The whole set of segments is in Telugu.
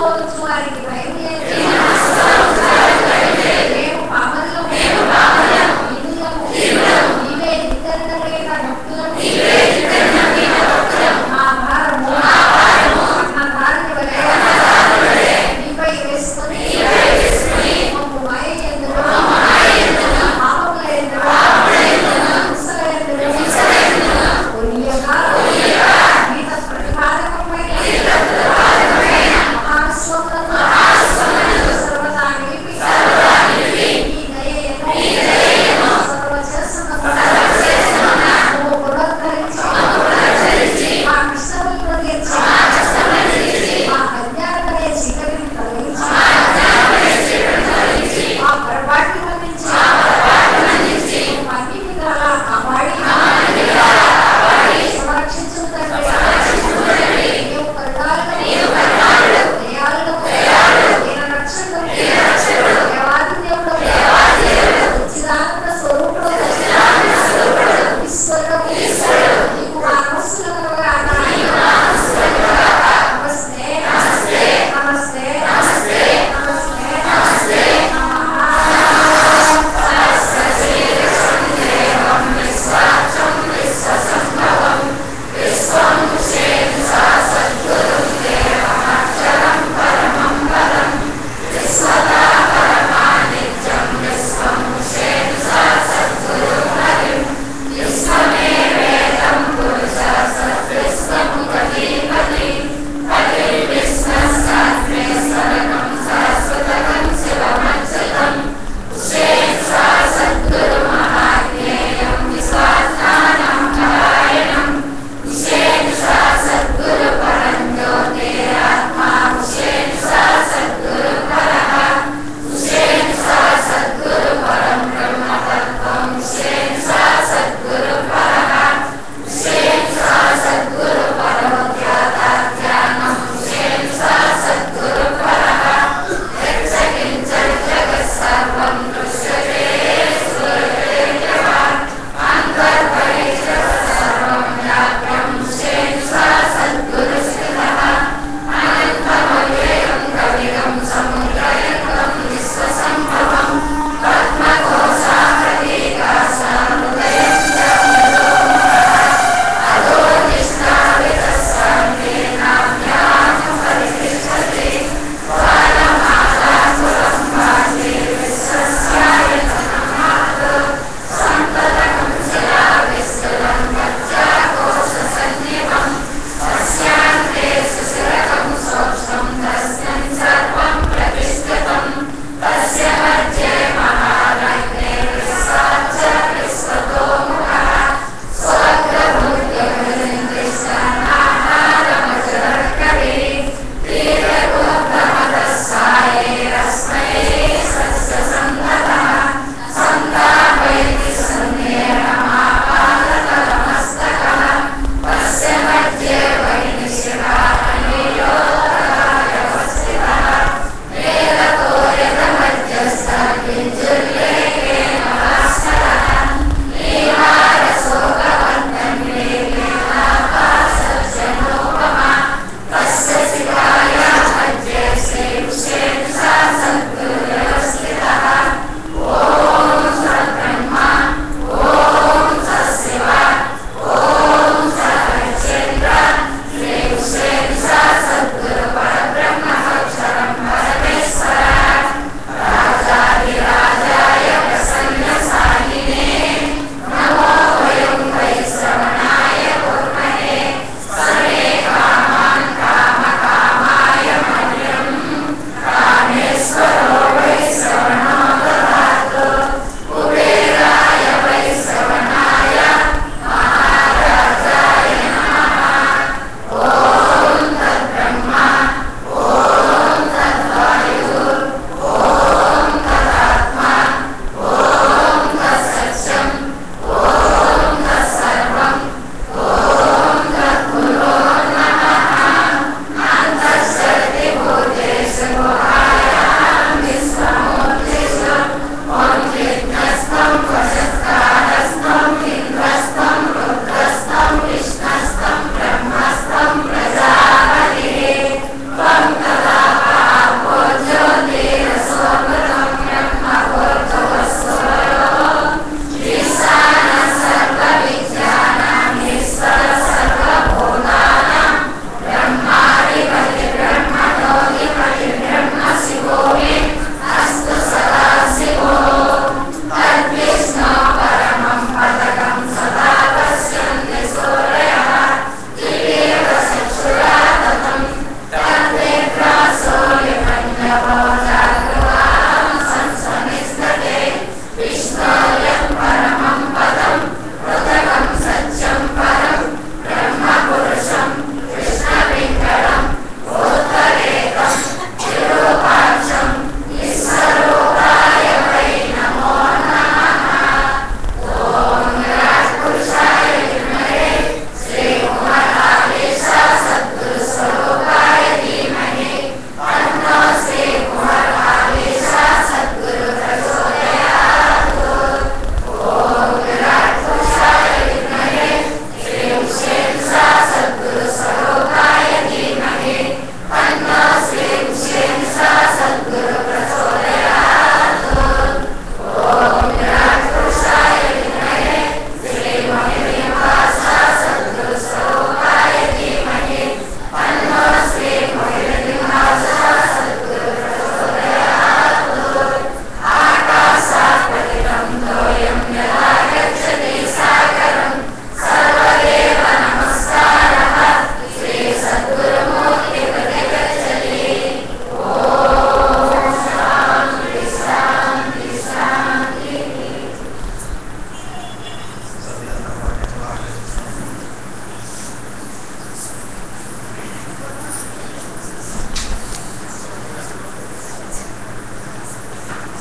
వచ్చు వారికి బయలుదేరి మేము పామరులు ఇనులము నీవే నిద్రలేక భక్తులను మా భారము నా భార్య వలె నీపై వేసుకొని మమ్ము మాయ ఎందుకు పాపముల ఎందుకు హింసల ఎందుకు కొనియగా గీత ప్రతిపాదకమైన మహాశ్లోక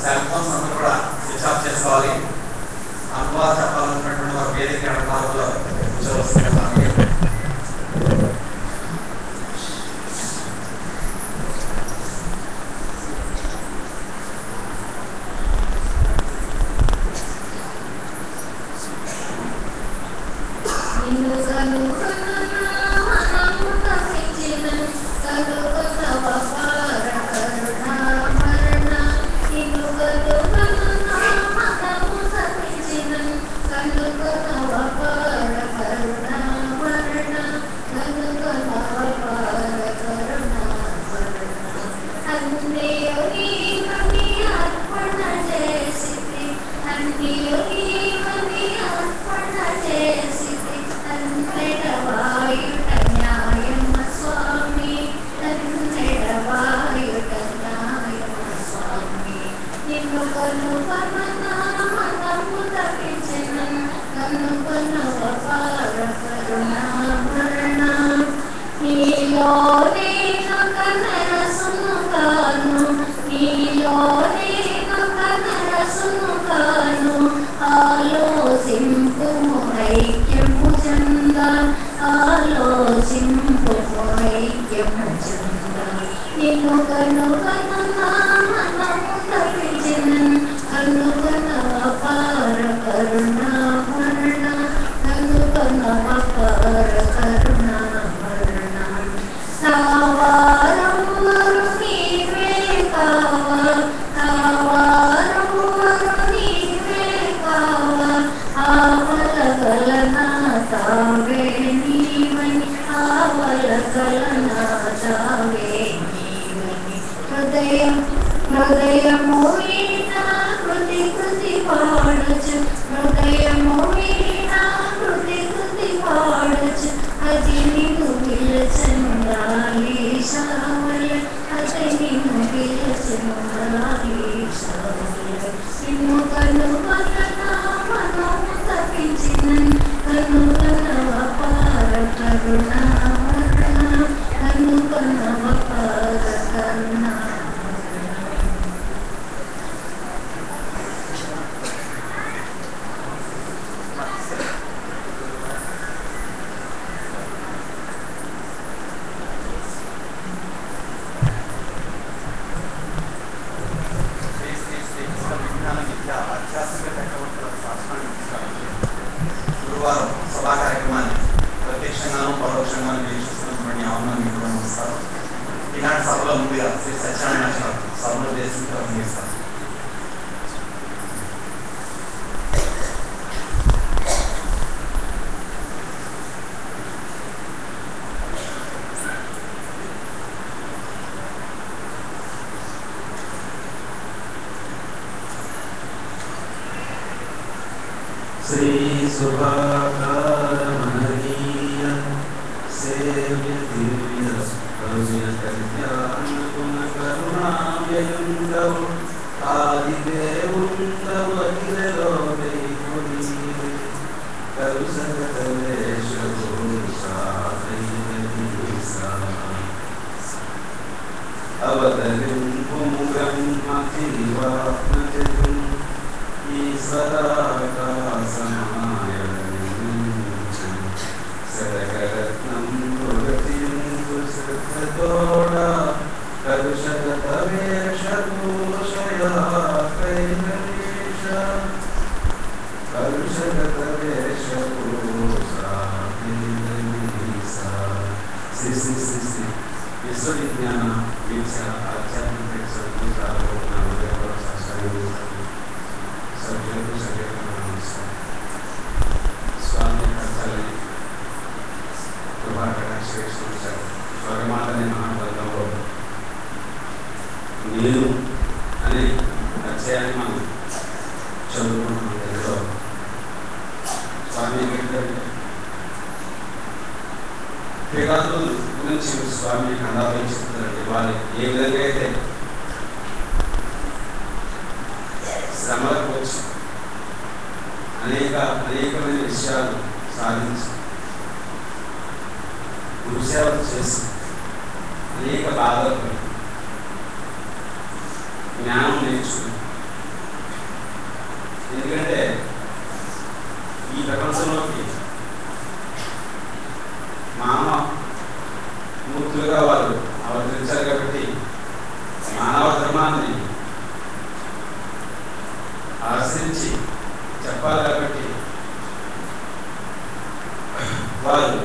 సెల్ ఫోన్స్ అందరూ కూడా స్విచ్ ఆఫ్ చేసుకోవాలి అనుభవాలు చెప్పాలనుకున్నటువంటి వారు వేదిక ఎడపాలలో కూర్చోవలసింది నిన్ను కనుగొన్నా మనము తప్పించిన కనుగొన్న వపార కరుణా మరణ నిన్ను కనుగొన్నా మనము తప్పించిన కనుగొన్న వపార కరుణా మరణ కనుగొన్న వపార కరుణా మరణ అన్నయ్యో నీవని అర్పణ చేసితి అన్నయ్యో నీవని అర్పణ చేసితి అన్నెడవాయుట న్యాయమ స్వామి అన్నెడవాయుట న్యాయమ స్వామి నిన్ను కనుగొన మనము తప్పించిన కనుగొన వపార కరుణా మరణ నీలో నేను కనరసును కాను నీలో నేను కనరసును కాను ఆలోచింపు ఐక్యము చంద ఆలోచింపు ఐక్యము చంద నిన్ను కనుగొన మనము తప్పించిన కనుగొన అపార కరుణా మరణ కనుగొన అపార కరుణా మరణ తావారమురు నీవే కావా తావారమురు నీవే కావా ఆవల గలనా తావే నీవని ఆవల గలనా తావే నీవని హృదయం హృదయము వీణా కృతి కృతి పాడచ్చు హృదయము వీణా కృతి కృతి పాడచ్చు అది నిన్ను పిలచనురాలి శావల అది నిన్ను పిలచనురాలి శావల నిన్ను కనుగొన మనము తప్పించిన కనుగొన అపార కరుణ మరణ కనుగొన అపార కరుణ శ్రీ శ్రీ శ్రీ కృష్ణ విజ్ఞాన విద్య ఆధ్యాత్మిక చక్రవర్తుల శాస్త్రాన్ని తీసుకురావాలి. గురువారం సభా కార్యక్రమాన్ని ప్రత్యక్షంగాను పరోక్షంగాను వీక్షిస్తున్నటువంటి ఆహ్వానం మీకు కూడా నమస్కారం ఈనాటి సభలో ముందుగా శ్రీ సత్యనారాయణ గారు సభలో దేశం ప్రసంగిస్తారు श्री सुभाकारमहनीय सेव्य दिव्य भव्य कल्याण करुणाव्ययुन्दौ आदिदेवुन्दौ अखिललोकैकुलीरे करुसगतवेशभूषादैवदीसा अवतरिं पुमुगं अखिवात्मजगम् సరగరత్నం తోడ కలుషగతవేషభూషయా కైలేష కలుషగతవేషభూషా కైలేష శ్రీ శ్రీ శ్రీ శ్రీ విశ్వవిజ్ఞాన విద్య ఆధ్యాత్మిక సద్గుణాలు నా హృదయంలో సాక్షాత్కారం సభ్యులకు సభ్యులకు నమస్కారం స్వామి కథలని కృపాకటాక్షేక్షించారు స్వర్గమాతని మహాభారతంలో నేను అనే అధ్యాయాన్ని మనం చదువుకున్నాం తెలుగులో స్వామి ఏంటంటే క్రీడాతుల గురించి స్వామి ఖండాలు చెప్తున్నారండి వాళ్ళు ఏ విధంగా అయితే శ్రమలకు వచ్చి అనేక అనేకమైన విషయాలు సాధించి గురుసేవలు చేసి అనేక బాధలు పడి జ్ఞానం నేర్చుకుని ఎందుకంటే ఈ ప్రపంచంలోకి మానవ మూర్తులుగా వారు అవతరించారు కాబట్టి మానవ ధర్మాన్ని ఆశ్రయించి చెప్పాలి కాబట్టి వారు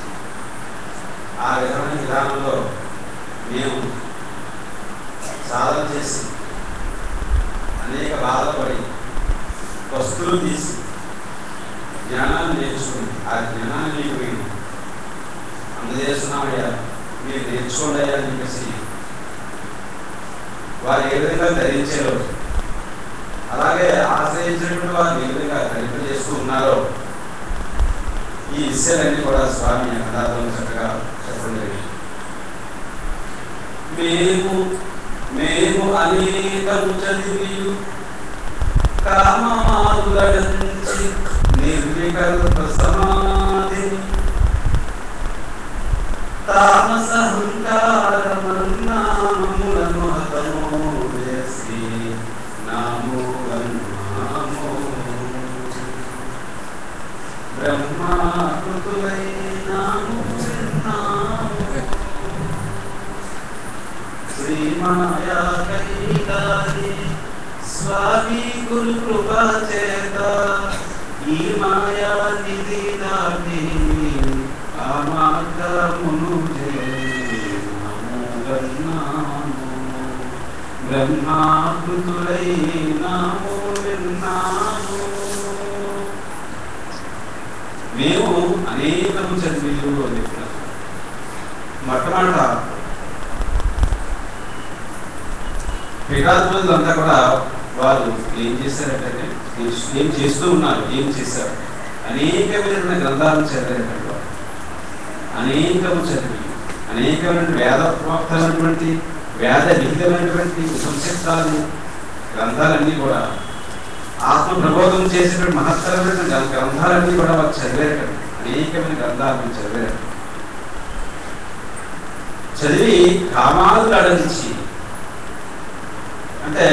ఆ విధమైన విధానంలో మేము సాధన చేసి అనేక బాధపడి వస్తువులు తీసి జ్ఞానాన్ని నేర్చుకుని ఆ జ్ఞానాన్ని మీకు మేము అందజేస్తున్నామయ్యా మీరు నేర్చుకోండి అయ్యా అని చెప్పేసి వారు ఏ విధంగా ధరించారో అలాగే ఆశ్రయించినటువంటి వారు ఏ విధంగా ధరింప చేస్తూ ఉన్నారో ఈ విషయాలన్నీ కూడా స్వామి అనాథం చక్కగా చెప్పండి మేము మేము అనేకము చదివి కామాదులరించి నిర్వికల్ప సమాధి తామసహంకారమన్నాములను హతమో వేసి నామోగన్నామో బ్రహ్మాకృతులై నాము విన్నాము శ్రీమాయా కైలాది స్వామి గురు కృపా చేత ఈ మాయా నిధి దాటి ఆ మార్గమును బ్రహ్మాకృతులై నాము విన్నాము మేము అనేకము చదివిలు అని చెప్పినారు మొట్టమొదట పీఠాధిపతులంతా కూడా వారు ఏం చేశారంటే ఏం చేస్తూ ఉన్నారు ఏం చేశారు అనేకమైన గ్రంథాలను చదివారంటే వారు అనేకము చదివి అనేకమైన వేద ప్రోక్తమైనటువంటి వేద విహితమైనటువంటి సంక్షిప్తాలు గ్రంథాలన్నీ కూడా ఆత్మ ప్రబోధం చేసినటువంటి మహత్తరమైన గ్ర- గ్రంథాలన్నీ కూడా వారు చదివారు అనేకమైన గ్రంథాలను చదివారు చదివి కామాలు అడగించి అంటే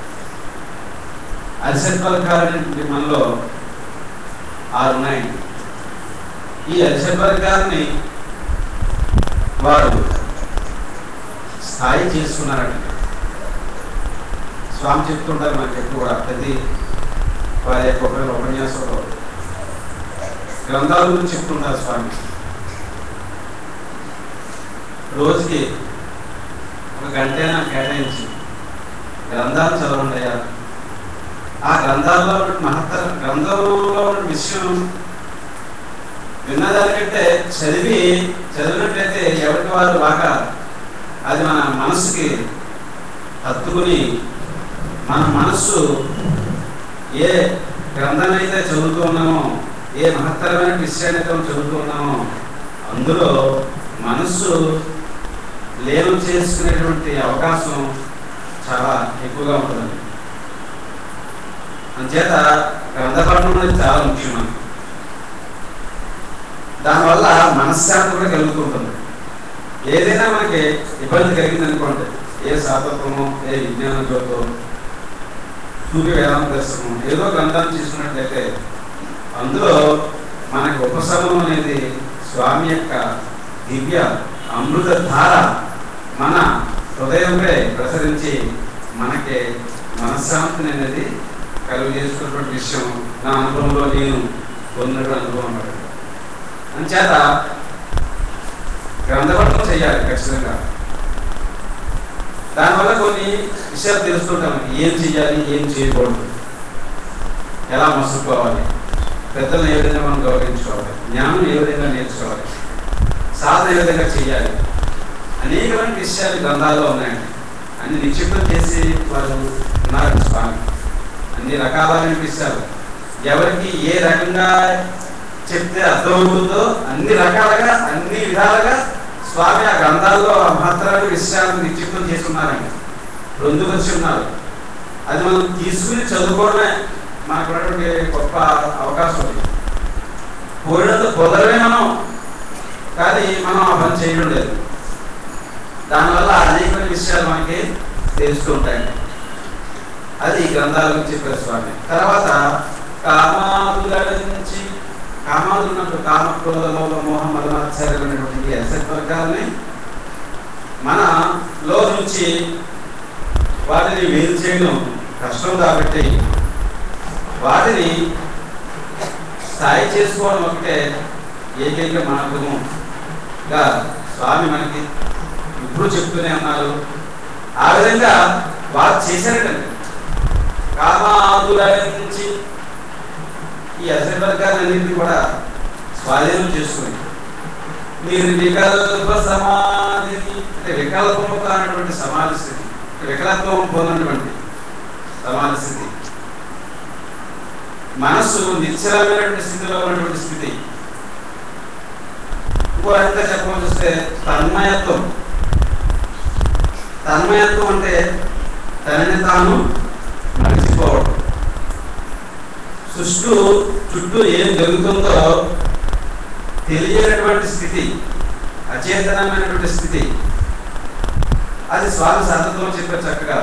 అరిసెట్ పలకాలనేటువంటి మనలో ఆరు ఉన్నాయి ఈ అరిసెట్ పలకాలని వారు స్థాయి చేసుకున్నారట స్వామి చెప్తుంటారు మనకి ఎప్పుడు కూడా ప్రతి వారి యొక్క ఉప- ఉపన్యాసంలో గ్రంథాల గురించి చెప్తుంటారు స్వామి రోజుకి ఒక గంటైనా కేటాయించి గ్రంథాలు చదవండి అయ్యా ఆ గ్రంథాల్లో ఉన్న మహత్తర గ్రంథంలో ఉన్న విషయం విన్నదానికంటే చదివి చదివినట్లయితే ఎవరికి వారు బాగా అది మన మనసుకి హత్తుకుని మన మనస్సు ఏ గ్రంథం అయితే చదువుతూ ఉన్నామో ఏ మహత్తరమైన విషయాన్ని అయితే మనం చదువుతూ ఉన్నామో అందులో మనస్సు లీనం చేసుకునేటువంటి అవకాశం చాలా ఎక్కువగా ఉంటుంది అంచేత గ్రంథపఠనం అనేది చాలా ముఖ్యం మనకి. దానివల్ల మనశ్శాంతి కూడా కలుగుతూ ఉంటుంది ఏదైనా మనకి ఇబ్బంది కలిగింది అనుకోండి ఏ శాతత్వమో ఏ విజ్ఞాన జ్యోతో సూర్య వేదాంత దర్శనం ఏదో గ్రంథాన్ని తీసుకున్నట్లయితే అందులో మనకి ఉపశమనం అనేది స్వామి యొక్క దివ్య అమృత ధార మన హృదయంపై ప్రసరించి మనకి మనశ్శాంతిని అనేది కలుగు చేసుకున్నటువంటి విషయం నా అనుభవంలో నేను పొందినటువంటి అనుభవం అన్నమాట అంచేత గ్రంథపఠనం చేయాలి ఖచ్చితంగా దానివల్ల కొన్ని విషయాలు తెలుస్తుంటాం మనకి. ఏం చేయాలి ఏం చేయకూడదు ఎలా మసులుకోవాలి పెద్దలను ఏ విధంగా మనం గౌరవించుకోవాలి జ్ఞానం ఏ విధంగా నేర్చుకోవాలి సాధన ఏ విధంగా చేయాలి అనేకమైన విషయాలు గ్రంథాల్లో ఉన్నాయండి అన్ని నిక్షిప్తం చేసి వారు ఉన్నారు స్వామి అన్ని రకాలైన విషయాలు ఎవరికి ఏ రకంగా చెప్తే అర్థమవుతుందో అన్ని రకాలుగా అన్ని విధాలుగా స్వామి ఆ గ్రంథాల్లో ఆ మహత్తరమైన విషయాలను నిక్షిప్తం చేసుకున్నారండి పొందుకొచ్చి ఉన్నారు అది మనం తీసుకుని చదువుకోవడమే మనకు ఉన్నటువంటి గొప్ప అవకాశం ఉంది కోరినంత కుదరమే మనం కానీ మనం ఆ పని చేయడం లేదు దానివల్ల అనేక విషయాలు మనకి తెలుస్తూ ఉంటాయండి అది ఈ గ్రంథాల గురించి చెప్పారు స్వామి తర్వాత కామాదుల నుంచి కామాదులు ఉన్నప్పుడు కామ క్రోధ లోభ మోహ మదమాచార్యులు అనేటువంటి అసెట్ వర్గాలని మనలో నుంచి వాటిని వేరు చేయడం కష్టం కాబట్టి వాటిని స్థాయి చేసుకోవడం ఒకటే ఏకైక మార్గముగా స్వామి మనకి ఇప్పుడు చెప్తూనే ఉన్నారు ఆ విధంగా వారు చేశారటండి కామాదుల నుంచి ఈ అసలు వర్గాలన్నింటినీ కూడా స్వాధీనం చేసుకుని నిర్వికల్ప సమాధిని అంటే వికల్పము కానటువంటి సమాధి స్థితి వికల్పం పొందినటువంటి సమాధి స్థితి మనస్సు నిశ్చలమైనటువంటి స్థితిలో ఉన్నటువంటి స్థితి ఇంకో రకంగా చెప్పవలసి వస్తే తన్మయత్వం తన్మయత్వం అంటే తనని తాను మరిచిపోవడం చుట్టూ చుట్టూ ఏం జరుగుతుందో తెలియనటువంటి స్థితి అచేతనమైనటువంటి స్థితి అది స్వామి సాధనలో చెప్పారు చక్కగా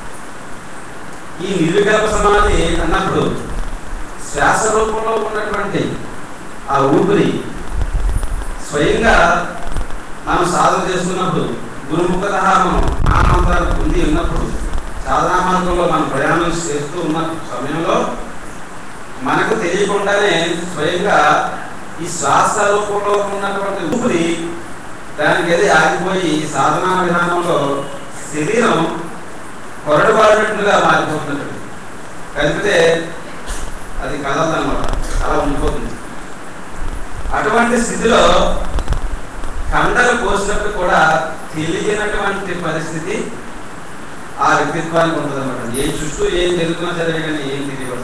ఈ నిర్వికల్ప సమాధి అన్నప్పుడు శ్వాస రూపంలో ఉన్నటువంటి ఆ ఊపిరి స్వయంగా మనం సాధన చేస్తున్నప్పుడు గురుముఖత మనం ఆనందాన్ని పొంది ఉన్నప్పుడు సాధనా మార్గంలో మనం ప్రయాణం చేస్తూ ఉన్న సమయంలో మనకు తెలియకుండానే స్వయంగా ఈ శ్వాస రూపంలో ఉన్నటువంటి ఊపిరి దానికి అది ఆగిపోయి ఈ సాధనా విధానంలో శరీరం కొరడుబారినట్లుగా మారిపోతున్నట్టు కలిపితే అది కదలదన్నమాట అలా ఉండిపోతుంది అటువంటి స్థితిలో కండలు కోసినప్పుడు కూడా తెలియనటువంటి పరిస్థితి ఆ వ్యక్తిత్వానికి ఉంటుంది అనమాట ఏ చుట్టూ ఏం జరుగుతున్నా సరే కానీ ఏం తెలియదు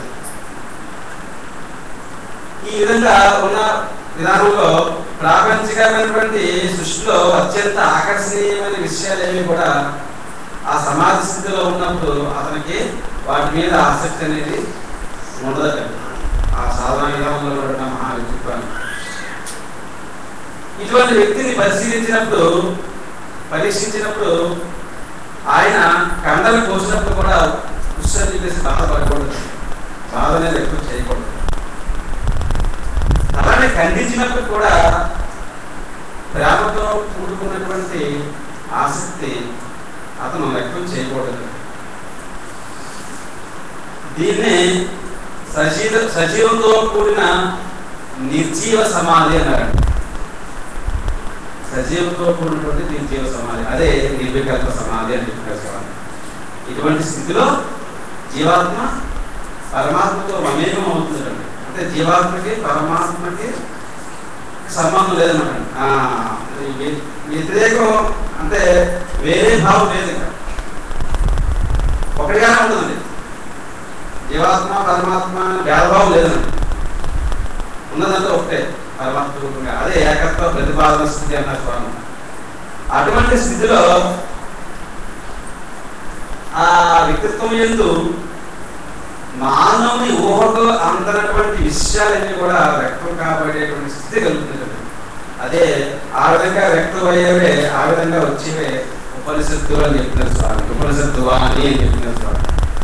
ఈ విధంగా ఉన్న విధానంలో ప్రాపంచికమైనటువంటి సృష్టిలో అత్యంత ఆకర్షణీయమైన విషయాలు ఏవి కూడా ఆ సమాధి స్థితిలో ఉన్నప్పుడు అతనికి వాటి మీద ఆసక్తి అనేది ఉండదట ఆ సాధన విధానంలో ఉన్న మహా వ్యక్తిత్వాన్ని ఇటువంటి వ్యక్తిని పరిశీలించినప్పుడు పరీక్షించినప్పుడు ఆయన కండలు కోసినప్పుడు కూడా ఉత్సవం చెప్పేసి బాధపడకూడదు బాధ అనేది ఎక్కువ చేయకూడదు అలానే ఖండించినప్పుడు కూడా ప్రేమతో కూడుకున్నటువంటి ఆసక్తి అతను వ్యక్తం చేయకూడదు దీన్ని సజీవ సజీవంతో కూడిన నిర్జీవ సమాధి అన్నారు సజీవంతో కూడినటువంటి నిర్జీవ సమాధి అదే నిర్వికల్ప సమాధి అని చెప్పారు స్వామి ఇటువంటి స్థితిలో జీవాత్మ పరమాత్మతో మమేకం అవుతుందండి అంటే జీవాత్మకి పరమాత్మకి సంబంధం లేదన్నమాట ఆ, ఈ వ్య- వ్యతిరేకం అంటే వేరే భావం లేదు ఇక్కడ ఒకటిగానే ఉంటుంది జీవాత్మ పరమాత్మ అనే భేదభావం లేదండి ఉన్నదంతా ఒకటే పరమాత్మ రూపంగా అదే ఏకత్వ ప్రతిపాదన స్థితి అన్నారు స్వామి అటువంటి స్థితిలో ఆ వ్యక్తిత్వం ఎందు మానవుని ఊహకు అందనటువంటి విషయాలన్నీ కూడా వ్యక్తం కాబడేటువంటి స్థితి కలుగుతుంది అదే ఆ విధంగా వ్యక్తం అయ్యేవే ఆ విధంగా వచ్చేవే ఉపనిషత్తు అని చెప్తున్నారు స్వామి ఉపనిషత్తు వాణి అని చెప్తున్నారు స్వామి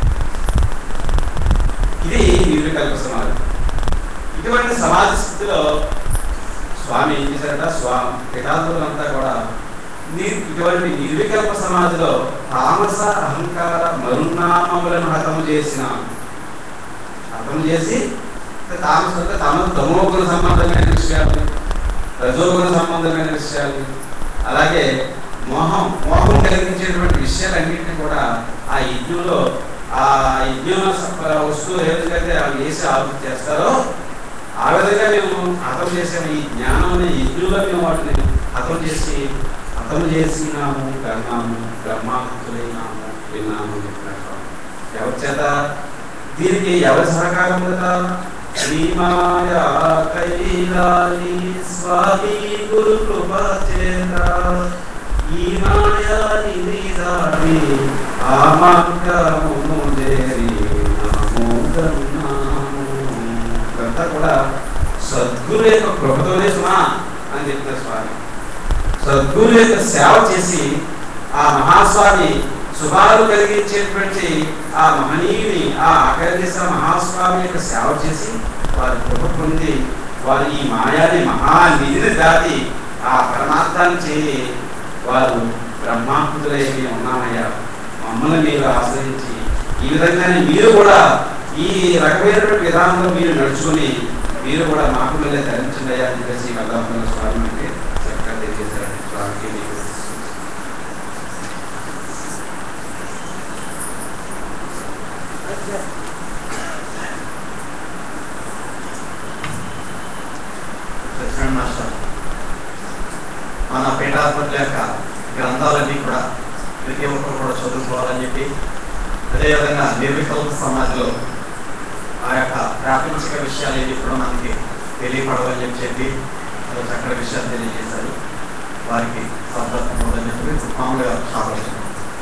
ఇది నిర్వికల్ప సమాధి ఇటువంటి సమాధి స్థితిలో స్వామి ఏం చేశారట స్వామి పితాంతులంతా కూడా ని- ఇటువంటి నిర్వికల్ప సమాధిలో తామస అహంకార మరునామములను హతము చేసిన హతము చేసి అంటే తామస అంటే తమ తమోగుణ సంబంధమైన విషయాలు రజోగుణ సంబంధమైన విషయాలు అలాగే మోహం మోహం కలిగించేటువంటి విషయాలన్నింటినీ కూడా ఆ యజ్ఞంలో ఆ యజ్ఞంలో స- వస్తువు ఏ విధంగా అయితే అవి వేసి ఆహుతి చేస్తారో ఆ విధంగా మేము హతం చేసాము ఈ జ్ఞానం అనే యజ్ఞంలో మేము వాటిని హతం చేసి హతం చేసినాము కన్నాము బ్రహ్మాహుతులైనాము విన్నాము అని చెప్పినట్టు ఎవరి చేత దీనికి ఎవరి సహకారం కదా శ్రీమాయా కైలాలి స్వామి గురు కృపా చేత ఈ మాయా నిదాడి ఆ మార్గమును చేరి నామోదన్నాము ఇదంతా కూడా సద్గురు యొక్క కృపతోనే సుమా అని చెప్తారు స్వామి సద్గురు యొక్క సేవ చేసి ఆ మహాస్వామి శుభాలు కలిగించేటువంటి ఆ మహనీయుని ఆ అఖిలదేశ మహాస్వామి యొక్క సేవ చేసి వారి కృప పొంది వారు ఈ మాయాని మహానిధిని దాటి ఆ పరమార్థాన్ని చేరి వారు బ్రహ్మాకృతులైన ఉన్నామయ్యా మమ్మల్ని మీరు ఆశ్రయించి ఈ విధంగానే మీరు కూడా ఈ రకమైనటువంటి విధానంలో మీరు నడుచుకొని మీరు కూడా మాకు మీద ధరించండి అయ్యా అని చెప్పేసి వల్లభంగా స్వామి అంటే చక్కగా తెలియజేశారండి స్వామికి మీకు సత్యనారాయణ మాస్టర్ మన పీఠాధిపతుల యొక్క గ్రంథాలన్నీ కూడా ప్రతి ఒక్కరు కూడా చదువుకోవాలని చెప్పి అదేవిధంగా నిర్వికల్ప సమాధిలో ఆ యొక్క ప్రాపంచిక విషయాలు ఏవి కూడా మనకి తెలియపడవని చెప్పి చెప్పి అది చక్కటి విషయాలు తెలియజేశారు వారికి సంతోషం చెప్పి మామూలుగా ఆలోచన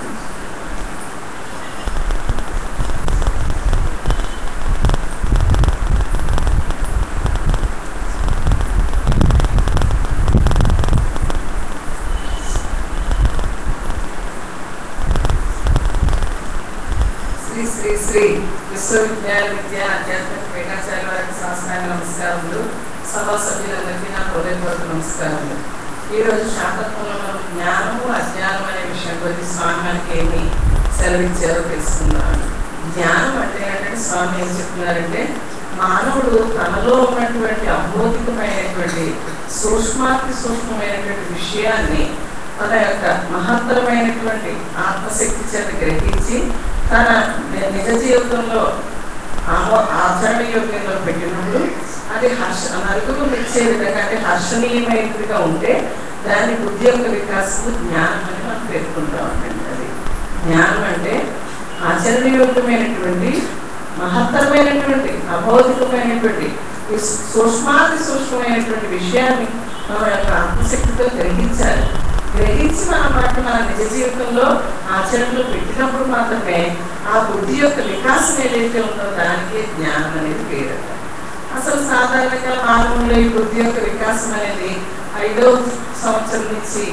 శ్రీ శ్రీ శ్రీ విశ్వవిద్యాలయ విద్యా ఆధ్యాత్మిక పీఠాచార్య వారికి శాస్త్రాంగ నమస్కారములు సభా సభ్యులందరికీ నా హృదయపూర్వక నమస్కారములు ఈరోజు శాతత్వంలో మనం జ్ఞానము అజ్ఞానం అనే విషయం గురించి స్వామి మనకి ఏమి సెలవిచ్చారో తెలుసుకుందాం జ్ఞానం అంటే ఏంటంటే స్వామి ఏం చెప్తున్నారంటే మానవుడు తనలో ఉన్నటువంటి అభౌతికమైనటువంటి సూక్ష్మాతి సూక్ష్మమైనటువంటి విషయాన్ని తన యొక్క మహత్తరమైనటువంటి ఆత్మశక్తి చేత గ్రహించి తన నిజ జీవితంలో ఆమో- ఆచరణ యోగ్యంలో పెట్టినప్పుడు అది హర్ష నలుగురు మెచ్చే విధంగా అంటే హర్షణీయమైనదిగా ఉంటే దాని బుద్ధి యొక్క వికాసం జ్ఞానం అని మనం పేర్కొంటాం అండి అది జ్ఞానం అంటే ఆచరణయోగ్యమైనటువంటి మహత్తరమైనటువంటి అభౌతికమైనటువంటి ఈ సూక్ష్మాతి సూక్ష్మమైనటువంటి విషయాన్ని మన యొక్క ఆత్మశక్తితో గ్రహించాలి గ్రహించి మనం వాటిని మన నిజ జీవితంలో ఆచరణలో పెట్టినప్పుడు మాత్రమే ఆ బుద్ధి యొక్క వికాసం ఏదైతే ఉందో దానికి జ్ఞానం అనేది పేరు అసలు సాధారణంగా మానవుల్లో ఈ బుద్ధి యొక్క వికాసం అనేది ఐదో సంవత్సరం నుంచి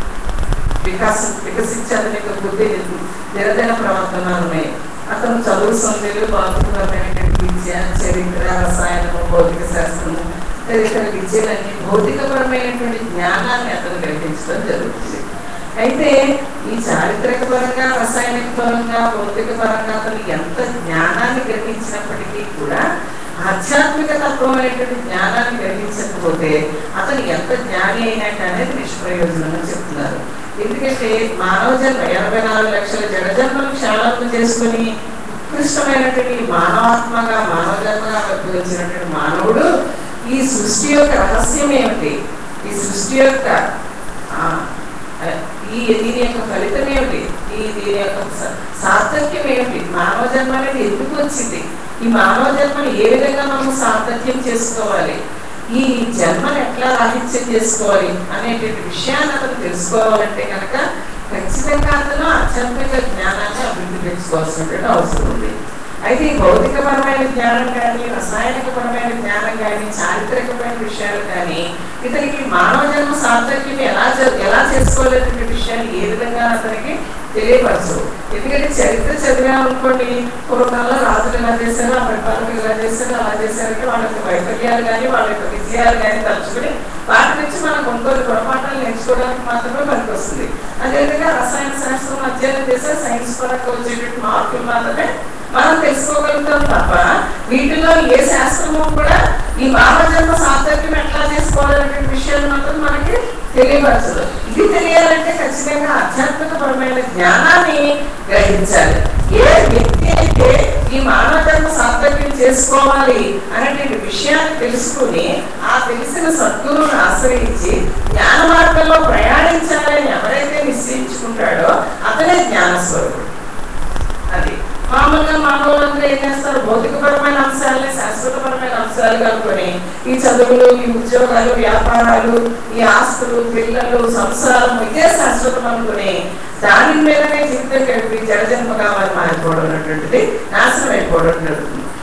వికాసం వికసించి అతని యొక్క బుద్ధి దినదిన ప్రవర్తనమే అతను చదువు సంధ్యలు భౌతికపరమైనటువంటి విద్య చరిత్ర రసాయనము భౌతిక శాస్త్రము తదితర విద్యలన్నీ భౌతికపరమైనటువంటి జ్ఞానాన్ని అతను గ్రహించడం జరుగుతుంది అయితే ఈ చారిత్రక పరంగా రసాయనిక పరంగా భౌతిక పరంగా అతను ఎంత జ్ఞానాన్ని గ్రహించినప్పటికీ కూడా ఆధ్యాత్మిక తత్వమైనటువంటి జ్ఞానాన్ని గ్రహించకపోతే అతను ఎంత జ్ఞాని అయినట్టు అనేది నిష్ప్రయోజనంగా చెప్తున్నారు ఎందుకంటే మానవ జన్మ ఎనభై నాలుగు లక్షల జనజన్మలు క్షాళన చేసుకుని ఉత్కృష్టమైనటువంటి ఈ మానవాత్మగా మానవ జన్మగా వచ్చినటువంటి మానవుడు ఈ సృష్టి యొక్క రహస్యం ఏమిటి ఈ సృష్టి యొక్క ఆ, ఈ దీని యొక్క ఫలితం ఏమిటి ఈ దీని యొక్క స- సార్థక్యం ఏమిటి మానవ జన్మ అనేది ఎందుకు వచ్చింది ఈ మానవ జన్మను ఏ విధంగా మనం సార్థక్యం చేసుకోవాలి ఈ జన్మను ఎట్లా రాహిత్యం చేసుకోవాలి అనేటువంటి విషయాన్ని అతను తెలుసుకోవాలంటే కనుక ఖచ్చితంగా అతను ఆధ్యాత్మిక జ్ఞానాన్ని అభివృద్ధి పెంచుకోవాల్సినటువంటి అవసరం ఉంది అయితే ఈ భౌతికపరమైన జ్ఞానం కానీ రసాయనికపరమైన జ్ఞానం కానీ చారిత్రకమైన విషయాలు కానీ ఇతనికి మానవ జన్మ సార్థక్యం ఎలా చే- ఎలా చేసుకోవాలనే విషయాన్ని ఏ విధంగా అతనికి తెలియపరచవు ఎందుకంటే చరిత్ర చదివామనుకోండి పూర్వకాలంలో రాజులు ఎలా చేశారు ఆ పరిపాలకులు ఎలా చేశారు అలా చేశారంటే వాళ్ళ యొక్క వైఫల్యాలు కానీ వాళ్ళ యొక్క విజయాలు కానీ తలుచుకుని వాటి నుంచి మనం కొన్ని గుణపాఠాలు నేర్చుకోవడానికి మాత్రమే పనికొస్తుంది అదేవిధంగా రసాయన శాస్త్రం అధ్యయనం చేసే సైన్స్ పరంగా వచ్చేటువంటి మార్పులు మాత్రమే మనం తెలుసుకోగలుగుతాం తప్ప వీటిలో ఏ శాస్త్రము కూడా ఈ మానవ జన్మ సార్థక్యం ఎట్లా చేసుకోవాలనే విషయాలు మాత్రం మనకి తెలియపరచదు ఇది తెలియాలంటే ఖచ్చితంగా ఆధ్యాత్మిక పరమైన జ్ఞానాన్ని గ్రహించాలి ఏ వ్యక్తి అయితే ఈ మానవ జన్మ సార్థక్యం చేసుకోవాలి అనేటువంటి విషయాన్ని తెలుసుకుని ఆ తెలిసిన సద్గురువును ఆశ్రయించి జ్ఞాన మార్గంలో ప్రయాణించాలని ఎవరైతే నిశ్చయించుకుంటాడో అతనే జ్ఞానస్వరూపుడు అది మామూలుగా మానవులందరూ ఏం చేస్తారు భౌతికపరమైన అంశాలని శాశ్వతపరమైన అంశాలు కనుకొని ఈ చదువులు ఈ ఉద్యోగాలు వ్యాపారాలు ఈ ఆస్తులు పిల్లలు సంసారం ఇదే శాశ్వతం అనుకుని దాని మీదనే జీవితం గడిపి జడజన్మగా వారు మారిపోవడం అనేటువంటిది నాశనం అయిపోవడం జరుగుతుంది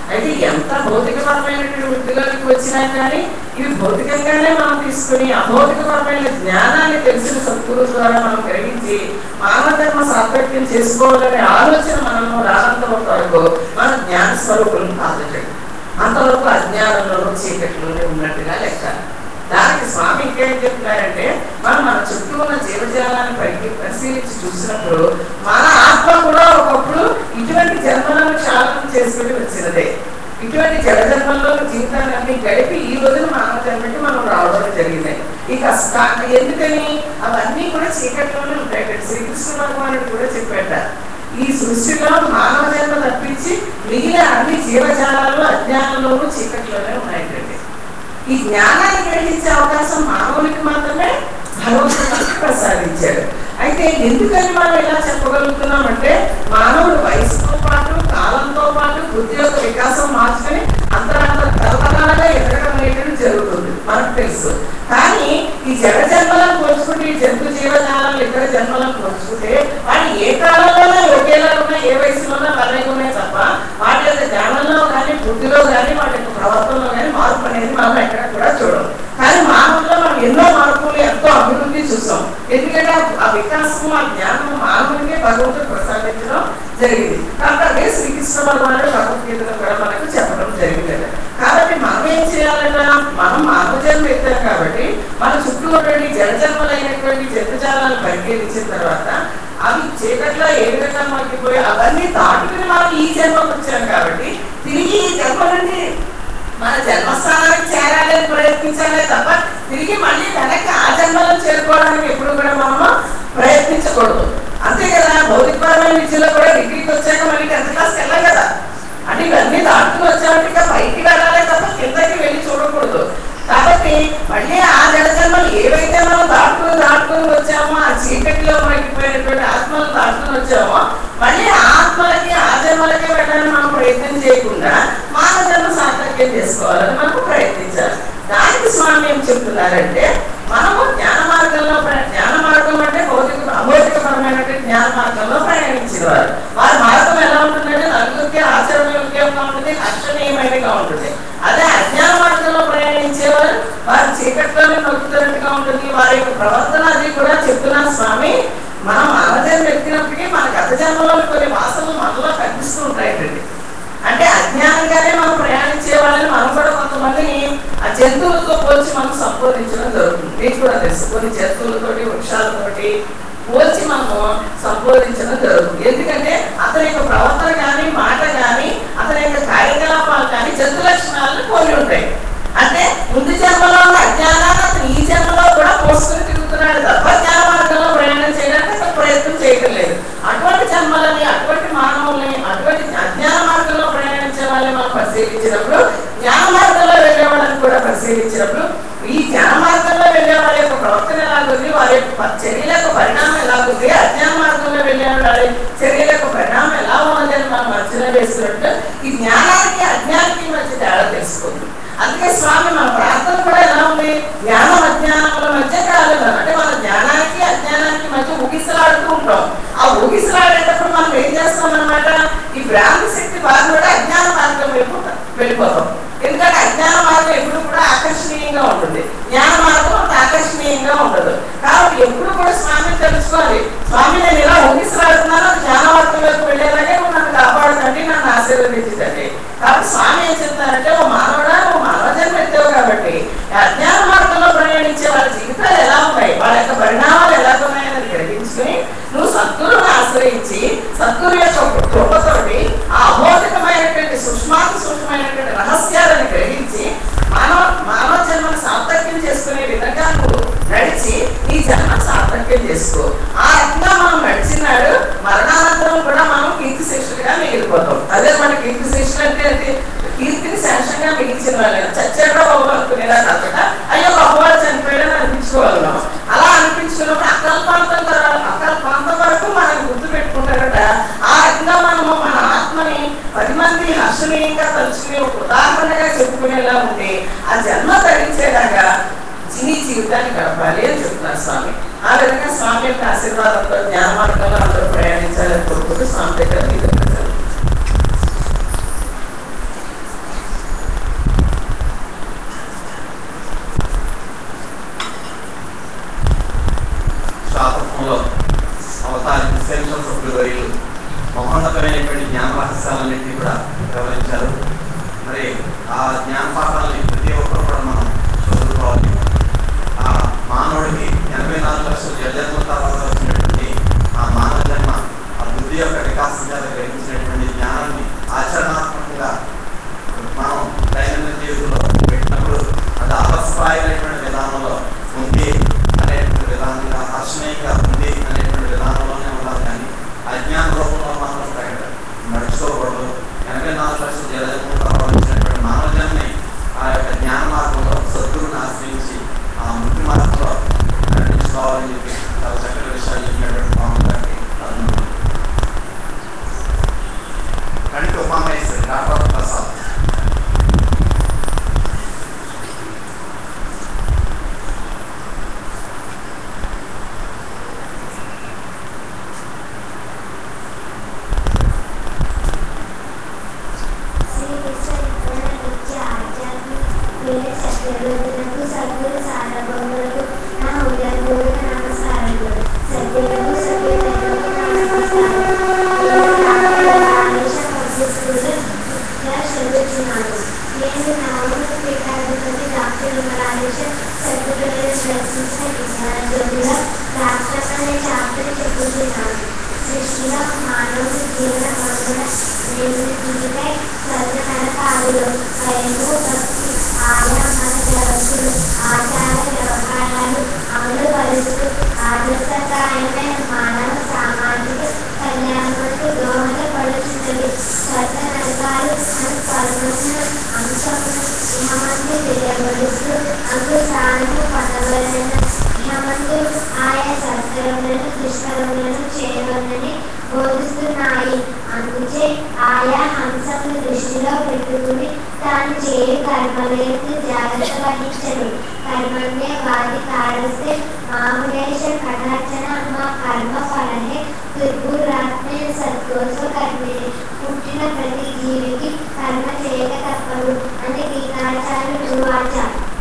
అయితే ఎంత భౌతికపరమైనటువంటి వృత్తిలోకి వచ్చినా కానీ ఇవి భౌతికంగానే మనం తీసుకుని అభౌతికపరమైన జ్ఞానాన్ని తెలిసిన సద్గురు ద్వారా మనం గ్రహించి మానవ ధర్మ సార్థక్యం చేసుకోవాలనే ఆలోచన మనము రానంత వరకు మన జ్ఞాన స్వరూపులను కాదండి అంతవరకు అజ్ఞానంలోనూ చీకటిలోనే ఉన్నట్టుగా లెక్క దానికి స్వామి ఇంకేం చెప్తున్నారంటే మనం మన చుట్టూ ఉన్న జీవజాలాన్ని పైకి పరిశీలించి చూసినప్పుడు మన ఆత్మ కూడా ఒకప్పుడు ఇటువంటి జన్మలను క్షాళనం చేసుకుని వచ్చినదే ఇటువంటి జడ జన్మల్లో జీవితాన్ని అన్ని గడిపి ఈ రోజున మానవ జన్మకి మనం రావడం జరిగింది ఇక స్టా- ఎందుకని అవన్నీ కూడా చీకట్లోనే ఉంటాయి శ్రీకృష్ణ భగవానుడు కూడా చెప్పాట ఈ సృష్టిలో మానవ జన్మ తప్పించి మిగిలిన అన్ని జీవజాలాలు అజ్ఞానంలోనూ చీకట్లోనే ఉన్నాయండి ఈ జ్ఞానాన్ని గ్రహించే అవకాశం మానవునికి మాత్రమే భగవంతుడు మనకు ప్రసాదించాడు అయితే ఎందుకని మనం ఇలా చెప్పగలుగుతున్నామంటే మానవుడు వయసుతో పాటు కాలంతో పాటు బుద్ధి యొక్క వికాసం మార్చుకొని అంతరంత తరతరాలుగా ఎదగడం అనేది జరుగుతుంది మనకు తెలుసు కానీ ఈ జడ జన్మలను పోల్చుకుంటే ఈ జంతు జీవజాలను ఇతర జన్మలను పోల్చుకుంటే వాటి ఏ కాలంలోనే ఒకేలా ఉన్నాయి ఏ వయసులోనే అలాగే ఉన్నాయి తప్ప వాటి యొక్క జ్ఞానంలో కానీ బుద్ధిలో కానీ వాటి యొక్క ప్రవర్తనలో కానీ మార్పు అనేది మనం ఎక్కడ కూడా చూడం కానీ మానవుల్లో మనం ఎన్నో మార్పులు ఎంతో అభివృద్ధి చూసాం ఎందుకంటే ఆ- ఆ వికాసం ఆ జ్ఞానం మానవునికే భగవంతుడు ప్రసాదించడం జరిగింది కాబట్టి అదే శ్రీకృష్ణ భగవానుడు భగవద్గీతలో కూడా మనకు చెప్పడం జరిగింది కాబట్టి మనం ఏం చేయాలంటే మనం మానవ జన్మ ఎత్తాం కాబట్టి మన చుట్టూ ఉన్నటువంటి జనజన్మలైనటువంటి జంతుజాలను పరిశీలించిన తర్వాత అవి చీకట్లో ఏ విధంగా మనకి పోయి అవన్నీ దాటుకుని మనం ఈ జన్మకు వచ్చాం కాబట్టి తిరిగి ఈ జన్మ నుండి మన జన్మస్థానానికి చేరాలని ప్రయత్నించాలే తప్ప తిరిగి మళ్ళీ వెనక్కి ఆ జన్మలో చేరుకోవడానికి ఎప్పుడు కూడా మనము ప్రయత్నించకూడదు అంతే కదా భౌతికపరమైన విద్యలో కూడా డిగ్రీకి వచ్చాక మళ్ళీ టెన్త్ క్లాస్కి వెళ్ళాం కదా అంటే ఇవన్నీ దాటుకుని వచ్చామంటే ఇక పైకి వెళ్ళాలి తప్ప కిందకి వెళ్ళి చూడకూడదు కాబట్టి మళ్ళీ ఆ జనజన్మలు ఏవైతే మనం దాటుకుని దాటుకుని వచ్చామో ఆ చీకటిలో మరిగిపోయినటువంటి ఆత్మలు దాటుకుని వచ్చామో మళ్ళీ ఆ ఆత్మలకి ఆ జన్మలకి వెళ్ళడానికి మనం ప్రయత్నం చేయకుండా మానవ జన్మ సార్థక్యం చేసుకోవాలని మనకు ప్రయత్నించాలి దానికి స్వామి ఏం చెప్తున్నారంటే మనము జ్ఞాన మార్గంలో ప్ర- జ్ఞాన మార్గం అంటే భౌతిక అభౌతికపరమైనటువంటి జ్ఞాన మార్గంలో ప్రయాణించిన వారు వారి మార్గం ఎలా ఉంటుందంటే నలుగురికి ఆచరణయోగ్యంగా ఉంటుంది హర్షణీయమైనగా ఉంటుంది అదే అజ్ఞాన మార్గంలో ప్రయాణించేవారు వారి చీకట్లోనే నొక్కుతున్నట్టుగా ఉంటుంది వారి యొక్క ప్రవర్తన అది కూడా చెప్తున్నారు స్వామి మనం మానవజన్మ ఎత్తినప్పటికీ మన గత జన్మలో కొన్ని వాసనలు మనలో కనిపిస్తూ ఉంటాయండి అంటే అజ్ఞానంగానే మనం ప్రయాణించే వాళ్ళని మనం కూడా కొంతమందిని ఆ జంతువులతో పోల్చి మనం సంబోధించడం జరుగుతుంది మీకు కూడా తెలుసు కొన్ని జంతువులతోటి వృక్షాలతోటి పోల్చి మనము సంబోధించడం జరుగుతుంది ఎందుకంటే అతని యొక్క ప్రవర్తన కానీ మాట కానీ అతని యొక్క కార్యకలాపాలు కానీ జంతు లక్షణాలను పోలి ఉంటాయి అంటే ముందు జన్మలో ఉన్న అజ్ఞానాన్ని అతను ఈ జన్మలో కూడా పోసుకుని తిరుగుతున్నాడు తప్ప జ్ఞాన మార్గంలో ప్రయాణం చేయడానికి అతను ప్రయత్నం చేయడం లేదు అటువంటి జన్మలని అటువంటి మానవుల్ని అటువంటి అజ్ఞాన మార్గంలో ప్రయాణించే వాళ్ళని మనం పరిశీలించినప్పుడు జ్ఞాన మార్గంలో వెళ్ళే వాళ్ళని కూడా పరిశీలించినప్పుడు ఈ జ్ఞాన మార్గంలో వెళ్ళే వాళ్ళ యొక్క ప్రవర్తన ఎలాగుంది వారి యొక్క ప- చర్యల యొక్క పరిణామం ఎలాగుంది అజ్ఞాన మార్గంలో వెళ్ళే వాళ్ళ చర్యల యొక్క పరిణామం ఎలా ఉన్నది అని మనం అంచనా వేస్తున్నట్టు ఈ జ్ఞానానికి అజ్ఞానానికి మధ్య తేడా తెలుసుకుంది అందుకే స్వామి మన ప్రార్థన కూడా ఎలా ఉంది జ్ఞానం అజ్ఞానముల మధ్య కాలం అంటే మన జ్ఞానానికి అజ్ఞానానికి మధ్య ఊగిసలాడుతూ ఉంటాం ఆ ఊగిసలాడేటప్పుడు మనం ఏం చేస్తాం అనమాట ఈ భ్రాంతి శక్తి బాగా కూడా అజ్ఞాన మార్గం వెళ్ళిపోతాం వెళ్ళిపోతాం ఎందుకంటే అజ్ఞాన మార్గం ఎప్పుడు కూడా ఆకర్షణీయంగా ఉంటుంది జ్ఞాన మార్గం అంత ఆకర్షణీయంగా ఉండదు కాబట్టి ఎప్పుడు కూడా స్వామిని తెలుసుకోవాలి స్వామి నేను ఇలా ఊగిసలాడుతున్నాను జ్ఞాన మార్గం వైపు వెళ్ళేలాగే నువ్వు నన్ను కాపాడుతండి నన్ను ఆశీర్వదించదండి కాబట్టి స్వామి ఏం చెప్తారంటే ఓ మానవుడా నువ్వు మానవ జన్మ ఎత్తావు కాబట్టి ఈ అజ్ఞాన మార్గంలో ప్రయాణించే వాళ్ళ జీవితాలు ఎలా ఉన్నాయి వాళ్ళ యొక్క పరిణామాలు ఎలా ఉన్నాయని గ్రహించుకుని నువ్వు సద్గురువుని ఆశ్రయించి సద్గురు యొక్క కృపతోటి ఆ అభౌతికమైనటువంటి సూక్ష్మాతి సూక్ష్మమైనటువంటి రహస్యాలను గ్రహించి మానవ మానవ జన్మను సార్థక్యం చేసుకునే విధంగా నువ్వు నడిచి ఈ జన్మ సార్థక్యం చేసుకో ఆ రకంగా మనం నడిచినాడు మరణానంతరం కూడా మనం కీర్తి శిష్యులుగా మిగిలిపోతాం అదే మన కీర్తి శిష్యులు అంటే అది కీర్తిని శేషంగా మిగిల్చిన వాళ్ళు చచ్చాడో బాబు అనుకునేలా కాకుండా అయ్యో గొప్పవాడు చనిపోయాడని అనిపించుకోవాలి మనం అలా అనిపించుకున్నప్పుడు అకల్పాంతం తర్వాత అకల్పాంతం వరకు మనం గుర్తు పెట్టుకుంటారట ఆ రకంగా మనము మన ఆత్మని పది మంది హర్షణీయంగా తలుచుకుని ఒక ఉదాహరణగా చెప్పుకునేలా ఉండి ఆ జన్మ ధరించేలాగా చిన్ని జీవితాన్ని గడపాలి అని చెప్తున్నారు స్వామి ఆ విధంగా స్వామి యొక్క ఆశీర్వాదంతో జ్ఞాన మార్గంలో అందరూ ప్రయాణించాలని కోరుకుంటూ స్వామి దగ్గర మీద అద్భుతమైనటువంటి జ్ఞాన రహస్యాలన్నింటినీ కూడా వివరించారు మరి ఆ జ్ఞాన పాఠాలని ప్రతి ఒక్కరు కూడా మనం చదువుకోవాలి ఆ మానవుడికి ఎనభై నాలుగు లక్షల జన్మ తర్వాత వచ్చినటువంటి ఆ మానవ జన్మ ఆ బుద్ధి యొక్క వికాసం చేత గ్రహించినటువంటి జ్ఞానాన్ని ఆచరణాత్మకంగా మనం దైనందిన జీవితంలో పెట్టినప్పుడు అది ఆదర్శప్రాయమైనటువంటి విధానంలో ఉంది అనేటువంటి విధానంగా హర్షణీయంగా ఉంది అనేటువంటి విధానంలోనే ఉండాలి కానీ అజ్ఞాన రూపంలో మాత్రం ప్రకట నడుచుకోకూడదు ఎనభై నాలుగు లక్షల జలజన్మ తర్వాత వచ్చినటువంటి మానవ జన్మని ఆ యొక్క జ్ఞాన మార్గంలో సద్గురుని ఆశ్రయించి ఆ ముక్తి మార్గంలో నడిపించుకోవాలని చెప్పి చాలా చక్కటి విషయాలు చెప్పినటువంటి పవన్ గారికి అభినందనలు. కణిక ఉమామహేశ్వరి డాక్టర్ ప్రసాద్ శ్రీ విశ్వవిద్యాలయ విద్య ఆధ్యాత్మిక వేద సత్యవేదులకు సద్గురు సార్వభౌములకు నా హృదయపూర్వక నమస్కారములు సద్గురులకు సభ్యులకు నా నమస్కారం చదువుతున్నాను నేను నవమ పీఠాధిపతి డాక్టర్ విమలాదేశ సద్గురులను దర్శించిన విజ్ఞాన జ్యోతిగా రాష్ట్రమనే చాప్టర్ చెప్పుతున్నాను సృష్టిలో మానవుడి జీవన మనుగడ నిర్మితికై స్వర్గనరకాలు భయము భక్తి ఆయా మన జగత్తులు ఆచార వ్యవహారాలు అమలు పరుస్తూ ఆదర్శప్రాయమైన మానవ సామాజిక కళ్యాణములకు దోహదపడుచున్నది స్వర్గ నరకాలు మన పరమశుల అంశమును ఇహమందు తెలియబడుతూ అందు స్థానము పదవలన ఇహమందు ఆయా సత్కరములను దుష్కరములను చేయవలని బోధిస్తున్నాయి అందుచే ఆయా హంసమును దృష్టిలో పెట్టుకుని తాను చేయు కర్మలకు జాగ్రత్త వహించను కర్మణ్య వాది కారస్తే మామూలేశ కటార్చన మా కర్మ ఫలహే దుర్గురాత్మే సత్కోస కర్మిణి పుట్టిన ప్రతి జీవికి కర్మ చేయక తప్పదు అని గీతాచార్యులు వాచ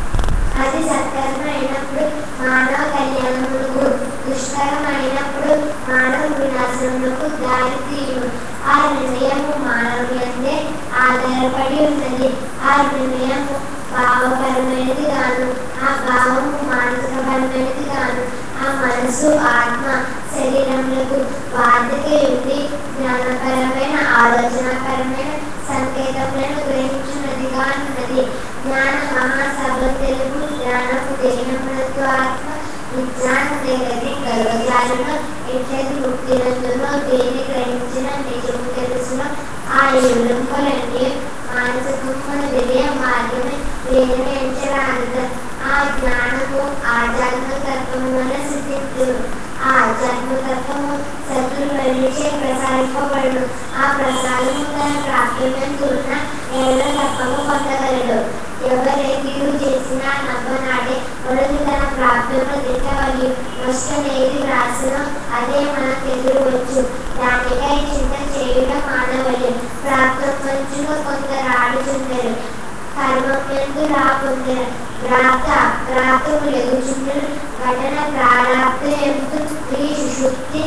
అది సత్కర్మ అయినప్పుడు మానవ కళ్యాణములకు దుష్కరం అయినప్పుడు మానవ వినాశములకు దారి తీయును ఆ నిర్ణయము మానవుని అందే ఆధారపడి ఉన్నది ఆ నిర్ణయము భావపరమైనది గాను ఆ భావము మానసికపరమైనది గాను ఆ మనసు ఆత్మ శరీరములకు బాధ్యత ఉంది జ్ఞానపరమైన ఆలోచనాపరమైన సంకేతములను గ్రహించున్నది కానున్నది జ్ఞాన మహాసభ తెలుగు జ్ఞానము దేహములతో ఆత్మ విజ్ఞాన జగతి గర్వజాలను ఎట్లది ముక్తినందునో దేని గ్రహించిన నిజము తెలుసున ఆ ఎలుంపలన్నీ మానసికమున వెళ్ళే మార్గమే దేనిని ఎంచడానికి ఆ జ్ఞానము ఆధ్యాత్మిక తత్వము వల్ల సిద్ధించును ఆ ఆధ్యాత్మిక తత్వము సత్తులు వెళ్ళిచే ప్రసారింపబడును ఆ ప్రసారము తన ప్రాప్యమంతున్న ఎవరో తప్పక పొందగలడు ఎవరైతే చేసినా నవ్వనాడే మొదలు తన ప్రాప్యము దిట్టవలి నష్టం ఏది రాసినో అదే మనకు ఎదురవచ్చు దానికై చింత చేయడం మానవలి ప్రాప్తం మంచుగా కొందరు ఆడుచుందరు కర్మమెందు రాకుందరు ప్రాప్త ప్రాప్తము లెగుచుందరు ఘటన ప్రారాప్త ఎందు నీ సుషుప్తి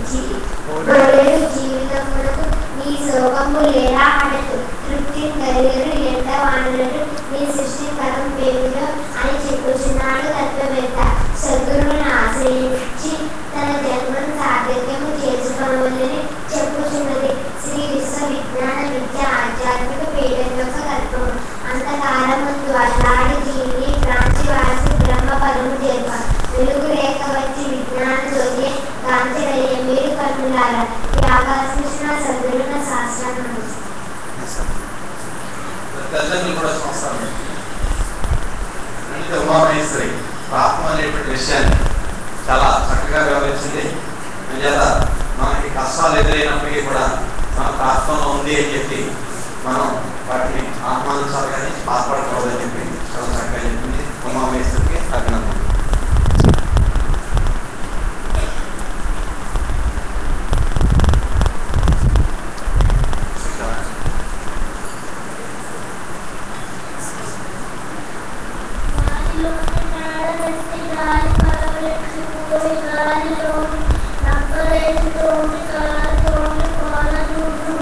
గొడవలు జీవితమునకు నీ శోకము లేరా అడదు తృప్తి కలిగరు ఎండ వానలను నీ సృష్టి కథం పేరులో అని చెప్పుచున్నాడు తత్వవేత్త సద్గురువును ఆశ్రయించి తన జన్మను సార్థక్యము చేసుకోవాలని చెప్పుచున్నది శ్రీ విశ్వవిజ్ఞాన విద్య ఆధ్యాత్మిక పీఠం యొక్క తత్వము అంతకాలమందు అల్లాడి జీవిని క్రాంతి వాసి బ్రహ్మ పదము చేర్ప వెలుగు రేఖ వచ్చి విజ్ఞాన జ్యోతి కాంతిరయ్య మీరు కన్నులారా ఈ ఆకాశకృష్ణ సద్గురున శాస్త్రాన్ని తల్లిదండ్రులు కూడా సంవత్సరాలు అంటే ఉమామహేశ్వరి ఆత్మ అనేటువంటి విషయాన్ని చాలా చక్కగా వివరించింది అంచేత మనకి కష్టాలు ఎదురైనప్పటికీ కూడా మనకు ఆత్మలో ఉంది అని చెప్పి మనం వాటిని ఆహ్వానించాలి కానీ బాధపడకూడదని చెప్పి చాలా చక్కగా చెప్పింది ఉమామహేశ్వరికి అభినందన గాలిలోని నక్కలేసులోని కాలతోని పాలనూరు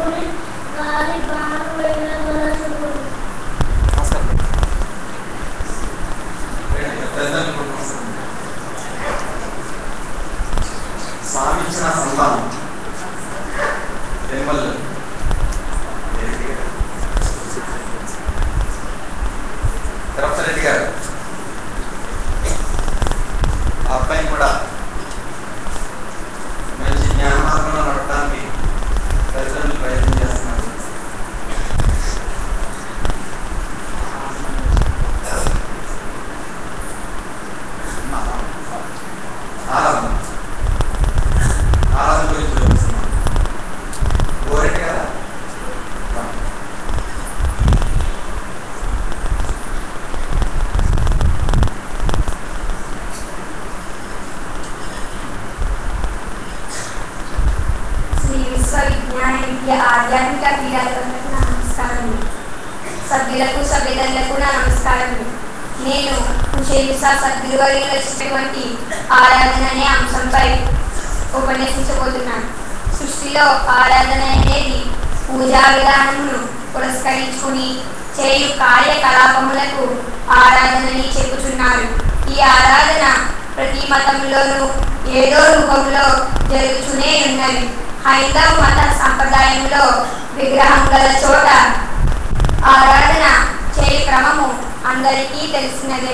నేను కుషేలుసా సద్గురువర్యులు వచ్చినటువంటి ఆరాధన అనే అంశంపై ఉపన్యసించబోతున్నాను సృష్టిలో ఆరాధన అనేది పూజా విధానమును పురస్కరించుకుని చేయు కార్యకలాపములకు ఆరాధనని చెప్పుచున్నారు ఈ ఆరాధన ప్రతి మతంలోనూ ఏదో రూపంలో జరుగుతూనే ఉన్నది హైందవ మత సంప్రదాయంలో విగ్రహం గల చోట ఆరాధన చేయు క్రమము అందరికీ తెలిసినదే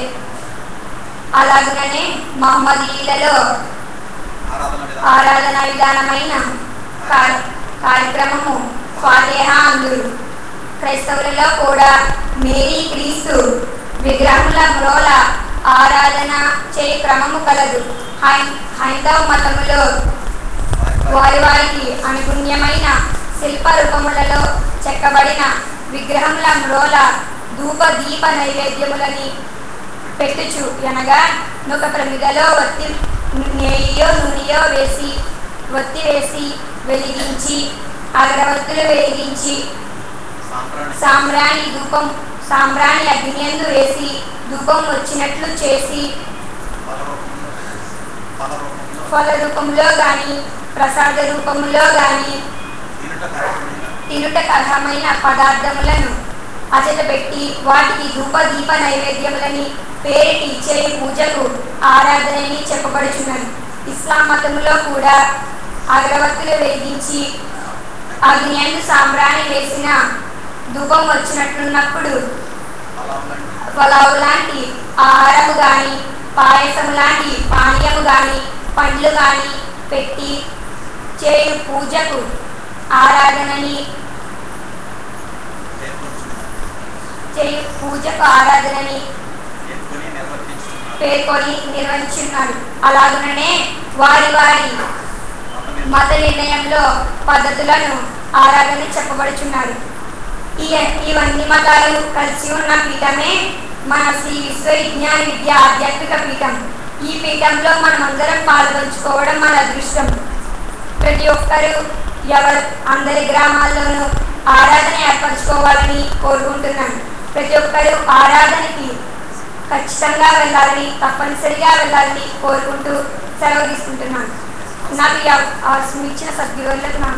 అలాగనే మహమ్మదీయులలో ఆరాధన విధానం ఆరాధన విధానమైన కార్య- కార్యక్రమము ఫాతిహా అందురు క్రైస్తవులలో కూడా మేరీ క్రీస్తు విగ్రహముల మ్రోల ఆరాధన చేయు క్రమము కలదు హై- హైందవ మతములో వారి వారికి అనుగుణ్యమైన శిల్ప రూపములలో చెక్కబడిన విగ్రహముల మ్రోల ధూప దీప నైవేద్యములని పెట్టుచు అనగా ఒక ప్రమిదలో ఒత్తి నెయ్యో నూనెయో వేసి ఒత్తి వేసి వెలిగించి అగరవత్తులు వెలిగించి సాంప్రాణి సాంబ్రాణి ధూపం సాంబ్రాణి అగ్నియందు వేసి ధూపం వచ్చినట్లు చేసి పదరూపంలో పదరూపంలో ఫల రూపంలో గాని ప్రసాద రూపంలో గాని తినుట కార్యక్రమంగా తినుటకు అర్హమైన పదార్థములను అచట పెట్టి వాటికి ధూప దీప నైవేద్యములని పేరిటి చేయి పూజకు ఆరాధనని చెప్పబడుచున్నది ఇస్లాం మతములో కూడా అగరవత్తులు వెలిగించి అగ్నియందు సాంబ్రాణి వేసిన ధూపం వచ్చినట్లున్నప్పుడు అలాంటి పలావు లాంటి ఆహారము గాని పాయసము లాంటి పానీయము గాని పండ్లు గాని పెట్టి చేయు పూజకు ఆరాధనని పేర్కొంటున్నారు చేయు పూజకు ఆరాధనని పేర్కొని నిర్వర్తించుతున్నారు పేర్కొని నిర్వహించున్నాడు అలాగుననే వారి వారి మతమే మత నిర్ణయంలో పద్ధతులను ఆరాధన చెప్పబడుచున్నారు ఈ ఇవన్నీ మతాలు కలిసి ఉన్న పీఠమే మన శ్రీ విశ్వ విజ్ఞాన విద్య ఆధ్యాత్మిక పీఠం ఈ పీఠంలో మనమందరం పాల్గొంచుకోవడం మన అదృష్టం ప్రతి ఒక్కరూ ఎవరు అందరి గ్రామాల్లోనూ ఆరాధన ఏర్పరచుకోవాలని కోరుకుంటున్నాను ప్రతి ఒక్కరూ ఆరాధనకి ఖచ్చితంగా వెళ్ళాలని తప్పనిసరిగా వెళ్ళాలని కోరుకుంటూ సెలవు తీసుకుంటున్నాను నాకు ఈ అవ- అవకాశం ఇచ్చిన సద్గురువులకు నా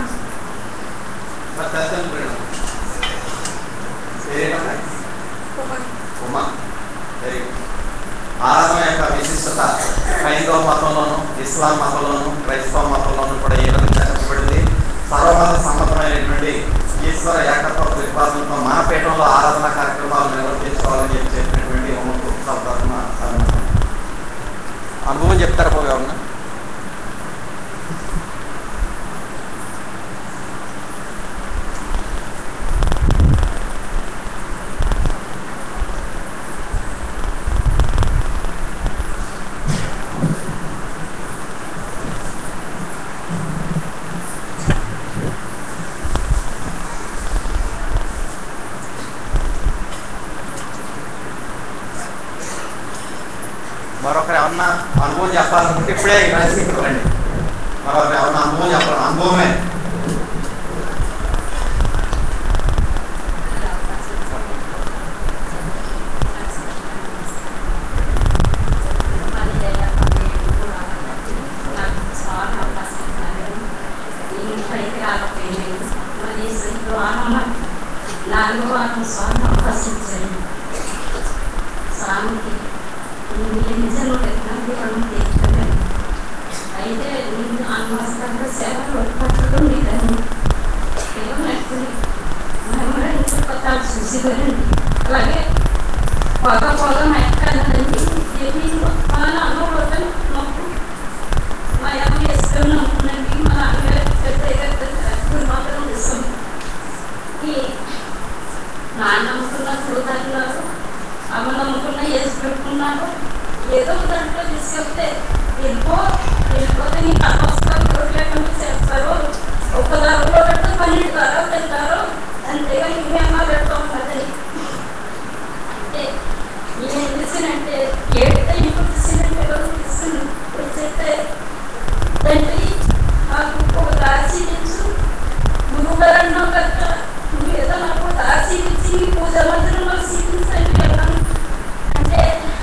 మరి తల్లిదండ్రులు పేరేంటమ్మా? Uma very good. ఆరాధన యొక్క విశిష్టత హైందవ మతంలోను ఇస్లాం మతంలోను క్రైస్తవ మతంలోను కూడా ఏ విధంగా చెప్పబడింది సర్వమత సమ్మతమైనటువంటి ఈశ్వర ఏకత్వ ప్రతిపాదనతో మన పీఠంలో ఆరాధన కార్యక్రమాలు నిర్వర్తించుకోవాలని చెప్పి చెప్పినటువంటి ఉమ్మకు తరఫున అభినందనలు. అనుభవం చెప్తారా పోయి ఎవరన్నా మరొకరు ఏమన్నా అనుభవం చెప్పాలనుకుంటే ఇప్పుడే రాసిరండి మరొకరు ఏమన్నా అనుభవం చెప్పాలి అనుభవమే నాలుగో వారం స్వామి అవకాశించారు స్వామికి మీరు నిజంలో పెట్టినది మనం తీర్చుకోలేదు అయితే నేను అనుభవంగా సేవలు పట్టుకుని ఉండేదాన్ని కేవలం ఎప్పుడు మనం ఇంట్లో పత్రాలు చూసి వెళ్ళండి అలాగే పొగ పొగ ఎక్కాలండి ఏమి మన అనుభవం నొప్పు మా అమ్మ వేసుకొని నమ్ముకునండి మా నాన్నగారు పెద్ద మాత్రం ఇస్తాం ఈ నాన్న నమ్ముకున్న కృతజ్ఞతలు అమ్మ నమ్ముకున్న వేసి పెట్టుకున్నారు ఏదో ఒక దాంట్లో తీసుకెళ్తే వెళ్ళిపో వెళ్ళిపోతే నీకు అపస్తాలు లేకుండా చేస్తారు ఒక దారిలో పెట్టు పన్నెండు దారాలు తింటారు అంతేగా ఇంకేమో పెడతాం కదండి అంటే ఏం చేసానంటే ఏడితే ఇంకొక తీసుకునంటే ఎవరు తీసుకుని వచ్చేస్తే తండ్రి నాకు ఒక దారి చూపించు గురువు గారు అన్నావు కదా నువ్వు ఏదో నాకు దారి చూపించి నీ పూజ మందిరంలో చూపించండి అన్నాను అంటే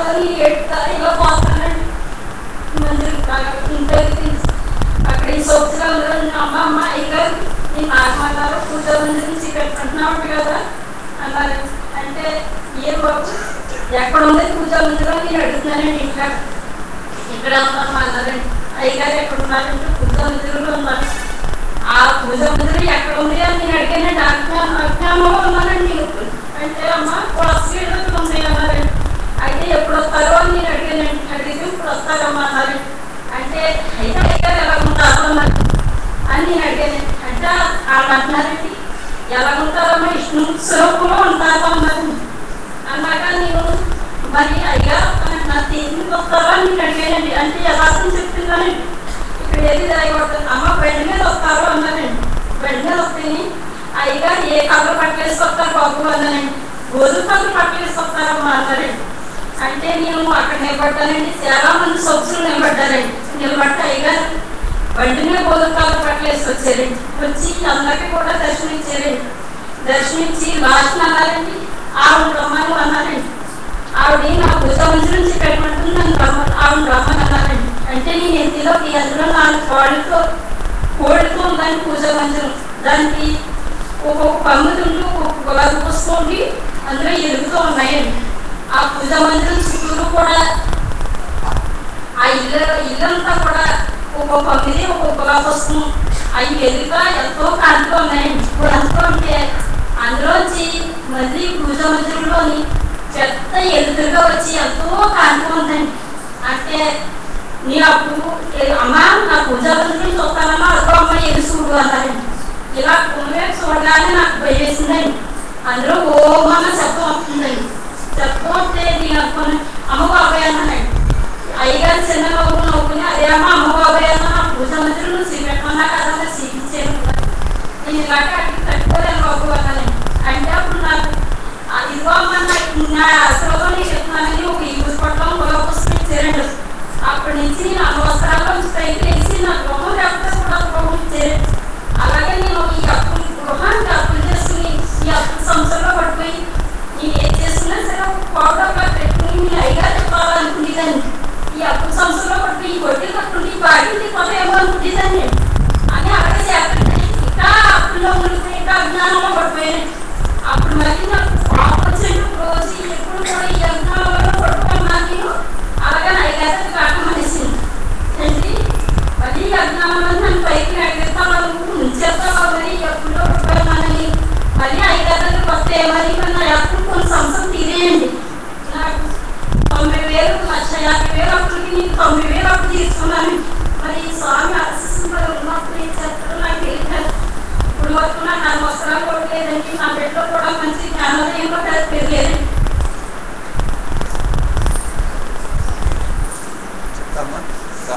పట్టుకొని ఎట్లా ఇలా పోతానండి మందిరం ఇంట్లోకి తీసి అక్కడ ఈ సోప్స్గా ఉండదు అమ్మ అమ్మ ఇంకా ఈ నాగమన్నారు పూజ మందిరం నుంచి పెట్టుకుంటున్నావు కదా అన్నారు అంటే ఏ బాబు ఎక్కడ ఉంది పూజ మందిరం నేను అడుగుతున్నానండి ఇంకా ఇక్కడ ఉన్నాను అన్నారండి అయ్యగారు ఎక్కడ ఉన్నారంటే పూజ మందిరంలో ఉన్నారు ఆ పూజ మందిరం ఎక్కడ ఉంది అని నేను అడిగానండి అజ్ఞానం అజ్ఞానంలో ఉన్నానండి నేను అంటే అమ్మ కొలస్ట్రీలో ఉంది అన్నారండి అయితే ఎప్పుడు వస్తారో అని నేను అడిగానండి అడిగితే ఇప్పుడు వస్తారమ్మా అన్నారండి అంటే అయితే అయ్యగారు ఎలా ఉంటారు అన్నారు అని నేను అడిగానండి అంటే వాళ్ళు అంటున్నారండి ఎలా ఉంటారమ్మా విష్ణు స్వరూపంలో ఉంటారు అన్నారండి అన్నాక నేను మరి అయ్యా నా తీసుకుని వస్తారా అని నేను అడిగానండి అంటే యథార్థం చెప్తున్నానండి ఇక్కడ ఏది జరగకూడదు అమ్మ బండి మీద వస్తారు అన్నానండి బండి మీద వస్తే అయ్యగారు ఏ కలర్ పట్టేసి వస్తారు బాబు అన్నానండి గోధుమ కలర్ పట్టేసి వస్తారమ్మా అన్నారండి అంటే నేను అక్కడ నిలబడ్డానండి చాలా మంది సొచ్చులు నిలబడ్డారండి నిలబడితే అయ్యగారు బండి మీద గోధుమ కలర్ పట్టేసి వచ్చారండి వచ్చి అందరికీ కూడా దర్శనం ఇచ్చారండి దర్శనం ఇచ్చి లాస్ట్ అన్నారండి ఆవిడ రమ్మని అన్నారండి ఆవిడ నా పూజ మంచి నుంచి పెట్టమంటుంది నన్ను రమ్మ ఆవిడ రమ్మని అన్నారండి అంటే నేను ఎత్తిలోకి అందులో నాలుగు కోళ్ళతో కోళ్ళతో ఉందని పూజ మందిరం దానికి ఒక్కొక్క పంగుతుంటూ ఒక్కొక్క గులాబీ పుష్పం ఉండి అందులో ఎలుగుతూ ఉన్నాయండి ఆ పూజ మందిరం చుట్టూరు కూడా ఆ ఇల్లు ఇల్లంతా కూడా ఒక్కొక్క పంగిది ఒక్కొక్క గులాబీ పుష్పం అవి ఎదురుగా ఎంతో కాంతిగా ఉన్నాయండి ఇప్పుడు ఎంతో ఉంటే అందులోంచి మళ్ళీ పూజ మందిరంలోని పెద్ద ఎదురుగా వచ్చి ఎంతో కాంతిగా ఉందండి అంటే నేను అప్పుడు ఏ- అమ్మా నా పూజా మందిరం చూస్తానమ్మా అదో అమ్మ ఎది చూడు అన్నారండి ఇలా కుమ్మే చూడగానే నాకు భయం వేసిందండి అందులో ఓం అన్న శబ్దం వస్తుందండి శబ్దం వస్తే నేను అనుకుని అమ్మ బాబాయ్ అన్నానండి అయ్యగారు చిన్న నవ్వు నవ్వుకుని అదే అమ్మ అమ్మ బాబాయ్ అన్న నా పూజ మందిరం నువ్వు సీపెట్టమన్నా కదా నాకు సీపించాను నేను ఇలాగ అక్కడికి తట్టుకోలేను బాబు అన్నానండి అంటే అప్పుడు నాకు ఆ ఇదిగో అమ్మ నాకు నా అసలు నేను చెప్తున్నానని ఒక ఈ పుస్తకం ఒక పుస్తకం ఇచ్చారండి అప్పటి నుంచి నేను అనవసరాల నుంచి పైకి లేచి నా గృహం లేకపోతే కూడా గృహం ఇచ్చారు అలాగే నేను ఈ అప్పు గృహానికి అప్పులు చేసుకుని ఈ అప్పు సంవత్సరంలో పడిపోయి నేను ఏం చేస్తున్నా సరే ఒక పౌడర్ అలా పెట్టుకుని నేను అయ్యగా చెప్పాలనుకునేదాన్ని ఈ అప్పు సంవత్సరంలో పడిపోయి ఈ వడ్డీ కట్టుకుని బాడీ కొత్తేమో అనుకునేదాన్ని అని అలాగే చేస్తాను ఇంకా అప్పుల్లో మునిగిపోయి ఇంకా అజ్ఞానంలో పడిపోయాను అప్పుడు మళ్ళీ నాకు కోపం వచ్చినట్టు రోజు ఎప్పుడు కూడా ఈ అజ్ఞానంలో పడిపోయినా నేను అలాగే నైవేద్యం కాకమనేసింది ఏంటి మళ్ళీ ఈ అజ్ఞానంలో నన్ను పైకి నడిపిస్తాను ఉంచేస్తావా మరి ఎప్పుడో పడిపోయినానని మళ్ళీ ఐదారు వస్తే మరి నా ఎప్పుడు కొన్ని సంవత్సరం తీరేయండి నాకు తొంభై వేలు లక్ష యాభై వేలు అప్పటికి నేను తొంభై వేలు అప్పుడు తీసుకున్నాను మరి ఈ స్వామి ఆశిస్తున్న ఉన్నప్పుడు ఏం చేస్తారో నాకు తెలియదు ఇప్పుడు వరకు నాకు నాలుగు వస్త్రాలు కూడా లేదండి నా బిడ్డలో కూడా మంచి జ్ఞానోదయం కూడా పెరగలేదండి చెప్తామా రా.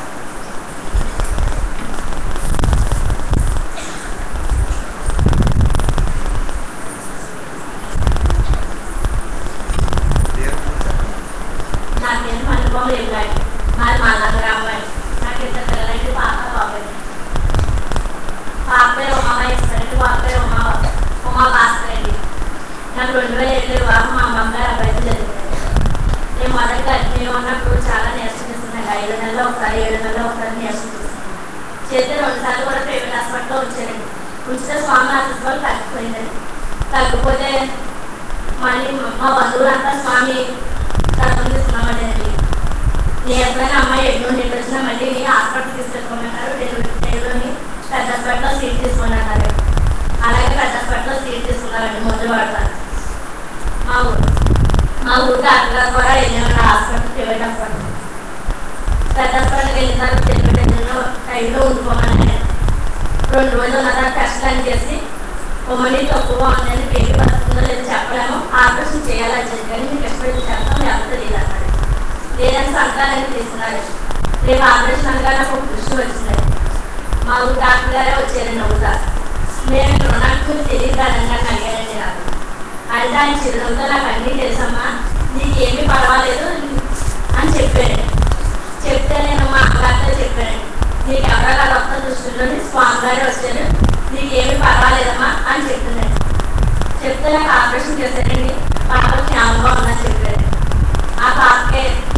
దేవుడు చెప్పండి. నా పేరు మణిబాబు వెళ్ళాడు మాది మల్లన్న రామాయి నాకు ఇద్దరు పిల్లలైతే పాప బాబాయ్ పాప పేరు ఉమామహేశ్వరండి బాబు పేరు ఉమా ఉమా భాస్కరండి నాకు రెండు వేల ఏడు వివాహం మా అమ్మమ్మ గారు అబ్బాయి జరిగింది నేను మొదటి గర్భిణీ ఉన్నప్పుడు చాలా నేర్చుకున్నాను ఐదు నెలలు ఒకసారి ఏడు నెలలు ఒకసారి నేర్చుకున్నాను చేస్తే రెండు సార్లు కూడా ప్రైవేట్ హాస్పిటల్లో ఉంచారండి ఉంచితే స్వామి హాస్పిటల్ తగ్గిపోయిందండి తగ్గిపోతే మళ్ళీ మా బంధువులంతా స్వామి తరఫున తీసుకున్నామండి నేను ఎప్పుడైనా అమ్మాయి ఎటు నుండి ఎటు వచ్చినా మళ్ళీ నేను హాస్పిటల్ తీసుకెళ్ళిపోమన్నారు డెలివరీ పెద్ద హాస్పిటల్లో సీట్ తీసుకున్నారు అలాగే పెద్ద హాస్పిటల్లో సీట్ తీసుకున్నారండి ముందు వాడతారు మా ఊరు మా ఊరు డాక్టర్ గారు కూడా వెళ్ళామండి హాస్పిటల్ ప్రైవేట్ హాస్పిటల్ పెద్ద హాస్పిటల్కి వెళ్ళిన తర్వాత చెప్పేటప్పుడు టైంలో ఉండిపోమని రెండు రోజులు ఉన్న తర్వాత టెస్ట్ అని చేసి ఉమ్మడి తక్కువ ఉందని పేరు వస్తుందో లేదో చెప్పలేము ఆపరేషన్ చేయాలని చెప్పి కానీ మీకు ఎప్పుడు చెప్తాం లేకపోతే లేదు అన్నాడు లేదని సంతానాన్ని తీసుకున్నారు రేపు ఆపరేషన్ అనగా నాకు ఒక దృష్టి వచ్చింది మా ఊరు డాక్టర్ గారే వచ్చారండి ఊరు నేను ఇక్కడ ఉన్నట్టు తెలియదు కాదంగా అడిగారండి నాకు అంటే ఆయన చిరునవ్వుతో నాకు అన్నీ తెలుసమ్మా నీకు ఏమీ పర్వాలేదు అని చెప్పాడు చెప్తే నేను మా అమ్మగారితో చెప్పానండి నీకు ఎవరైనా రక్త దృష్టిలోని స్వామి గారే వచ్చారు నీకు ఏమీ పర్వాలేదమ్మా అని చెప్తున్నాడు చెప్తే నాకు ఆపరేషన్ చేశారండి పాప క్షేమంగా ఉందని చెప్పారు ఆ పాపకే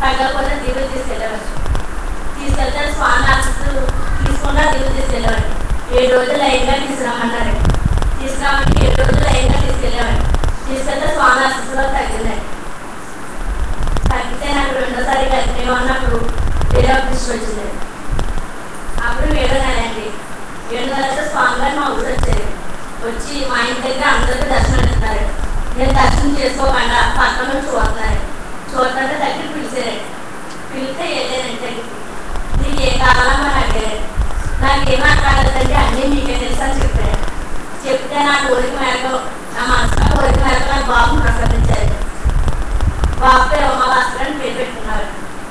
తగ్గకపోతే దిగులు తీసుకెళ్ళవచ్చు తీసుకెళ్తే స్వామి ఆశీస్సులు తీసుకుండా దిగులు తీసుకెళ్ళేవాడు ఏడు రోజులు లైన్గా తీసుకురామన్నారు తీసుకురామంటే ఏడు రోజులు లైన్గా తీసుకెళ్ళేవాడు తీసుకెళ్తే స్వామి ఆశీస్సులో తగ్గిందండి తగ్గితే నాకు రెండోసారి కలిపి ఉన్నప్పుడు వేరే దృష్టి వచ్చింది అప్పుడు ఏడో నెల అండి ఏడు నెలతో స్వామి గారు మా ఊరు వచ్చారు వచ్చి మా ఇంటి దగ్గర అందరికీ దర్శనం ఇస్తారు నేను దర్శనం చేసుకోకుండా పక్కన నుంచి చూస్తున్నారు చూస్తుంటే దగ్గర పిలిచారండి పిలిస్తే వెళ్ళానండి దగ్గరికి నీకు ఏ కావాలమ్మా అని అడిగారు నాకు ఏం మాట్లాడలేదండి అన్నీ మీకే తెలుసు అని చెప్పారు చెప్తే నా కోరిక మేరకు నా మనసులో కోరిక మేరకు నాకు బాబుని ప్రసాదించారు బాబు పేరు ఉమాభాస్కర్ అని పేరు పెట్టుకున్నారు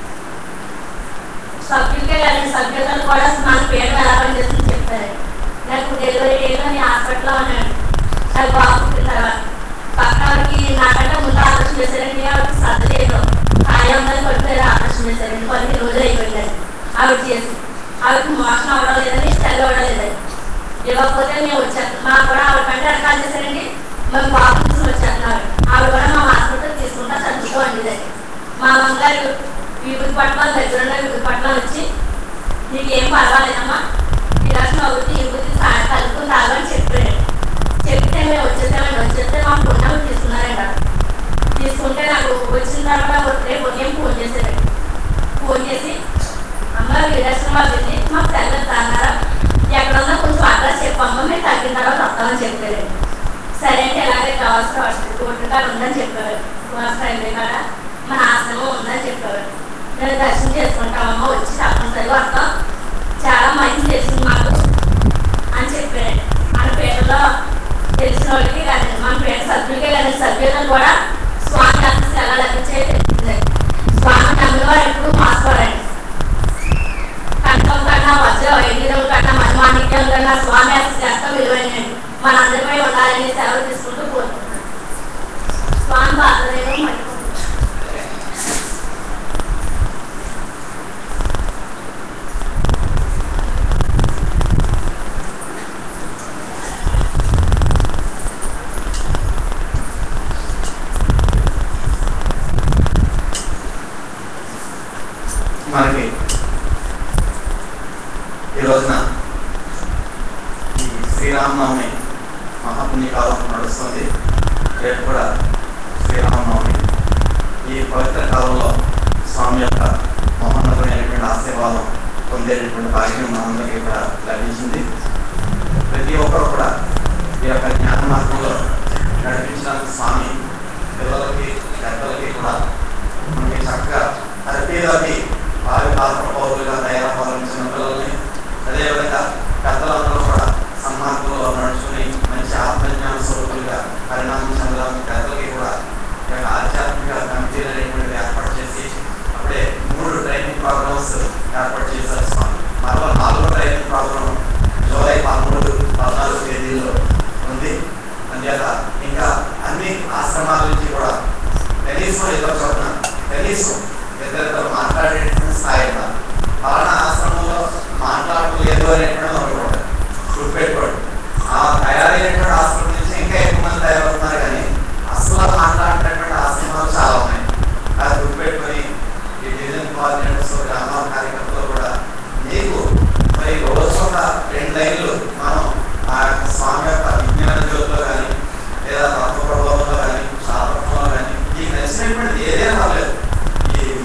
సభ్యులకే కానీ సభ్యులతో కూడా మన పేరు ఎలా పనిచేస్తుందని చెప్పారు నాకు డెలివరీ డేలో నేను హాస్పిటల్లో ఉన్నాను నాకు బాబు పుట్టిన తర్వాత పక్క ఆవిడకి నాకంటే ముందు ఆపరేషన్ చేశారండి ఆవిడకి సర్ద లేదు ఖాళీ ఉందని పడిపోయారు ఆపరేషన్ చేశారండి పదిహేను రోజులు అయిపోయిందండి ఆవిడ చేసి ఆవిడకి మోషన్ అవ్వడం లేదని తెల్ల అవ్వడం లేదండి ఇవ్వకపోతే మేము వచ్చేస్తాం మా కూడా ఆవిడ కంటే రకాలు చేశారండి మేము బాబు తీసుకుని వచ్చేస్తున్నారు ఆవిడ కూడా మా హాస్పిటల్ తీసుకుంటా చదువుకో అండి మా అమ్మగారు విభూతి పట్ల దగ్గర ఉన్న విభూతి పట్ల వచ్చి నీకు ఏం పర్వాలేదమ్మా ఈ రాష్ట్రం అవుతుంది విభూతి సా- కలుపుకుని తాగని చెప్పాడు చెప్తే మేము వచ్చేసామండి వచ్చేస్తే మా పుణ్యం తీసుకున్నారంట తీసుకుంటే నాకు వచ్చిన తర్వాత రేపు ఉదయం ఫోన్ చేశారండి ఫోన్ చేసి అమ్మ వీరాశ్రమ వెళ్ళి మాకు తగ్గదు అన్నారా ఎక్కడ ఉందో కొంచెం అడ్రస్ చెప్పమ్మ మేము తగ్గిన తర్వాత వస్తామని చెప్పారండి సరే అంటే ఎలాగే కావాల్సిన కోటి కాడ ఉందని చెప్పారు రైల్వే కాడ మన ఆశ్రమం ఉందని చెప్పారు నేను దర్శనం చేసుకుంటామమ్మ వచ్చి తప్పనిసరిగా వస్తాం చాలా మంచి తెలిసింది మాకు అని చెప్పారండి మన పేరులో తెలిసిన వాళ్ళకి కానీ మన పేరు సభ్యులకే కానీ సభ్యులను కూడా స్వామి ఆశీస్సులు ఎలా లభించాయో తెలిసింది స్వామి నమ్మిన వారు ఎప్పుడు మాసుకోరండి కంఠం కన్నా వజ్రం వైద్యం కన్నా మణిమాణిక్యం కన్నా స్వామి ఆశీస్సులు ఎంత విలువైనది మనందరిపై ఉండాలని సెలవు తీసుకుంటూ కోరుకుంటున్నాను స్వామి బాధలేమో మర్చిపోతున్నాను మనకి ఈ రోజున ఈ శ్రీరామనవమి మహాపుణ్యకాలం నడుస్తుంది రేపు కూడా శ్రీరామనవమి ఈ పవిత్ర కాలంలో స్వామి యొక్క మహోన్నతమైనటువంటి ఆశీర్వాదం పొందేటటువంటి భాగ్యం మనందరికీ కూడా లభించింది ప్రతి ఒక్కరు కూడా ఈ యొక్క జ్ఞాన మార్గంలో నడిపించడానికి స్వామి పిల్లలకి పెద్దలకి కూడా మనకి చక్కగా ప్రతిదీ వారి పాత్ర పౌరులుగా తయారవ్వాలని చిన్న పిల్లల్ని అదేవిధంగా పెద్దలందరూ కూడా సన్మార్గంలో నడుచుకుని మంచి ఆత్మజ్ఞాన స్వరూపులుగా పరిణామం చెందడానికి పెద్దలకి కూడా ఈ యొక్క ఆధ్యాత్మిక కమిటీలు అనేటువంటివి ఏర్పాటు చేసి అప్పుడే మూడు ట్రైనింగ్ ప్రోగ్రామ్స్ ఏర్పాటు చేశారు స్వామి మరో నాలుగో ట్రైనింగ్ ప్రోగ్రామ్ జూలై పదమూడు పద్నాలుగు తేదీల్లో ఉంది అంచేత ఇంకా అన్ని ఆశ్రమాల నుంచి కూడా కనీసం ఇద్దరు చోట్ల కనీసం ఇద్దరిద్దరు మాట్లాడేటువంటి స్థాయి ఉండాలి. పలానా ఆశ్రమంలో మాట్లాడలేదు అనేటువంటి అనుకోండి గుర్తుపెట్టుకోండి ఆ తయారైనటువంటి ఆశ్రమం నుంచి ఇంకా ఎక్కువ మంది తయారవుతున్నారు కానీ అసలు మాట్లాడేటటువంటి ఆశ్రమాలు చాలా ఉన్నాయి అది గుర్తుపెట్టుకొని ఈ డివిజన్ కోఆర్డినేటర్స్ గ్రామాల కార్యకర్తలు కూడా నీకు మరి రోజు ఒక రెండు లైన్లు మనం ఆ యొక్క స్వామి యొక్క విజ్ఞాన జ్యోతిలో కానీ లేదా తత్వ ప్రభావంలో కానీ శాస్త్రంలో కానీ నీకు నచ్చినటువంటి ఏదైనా పర్లేదు ఈ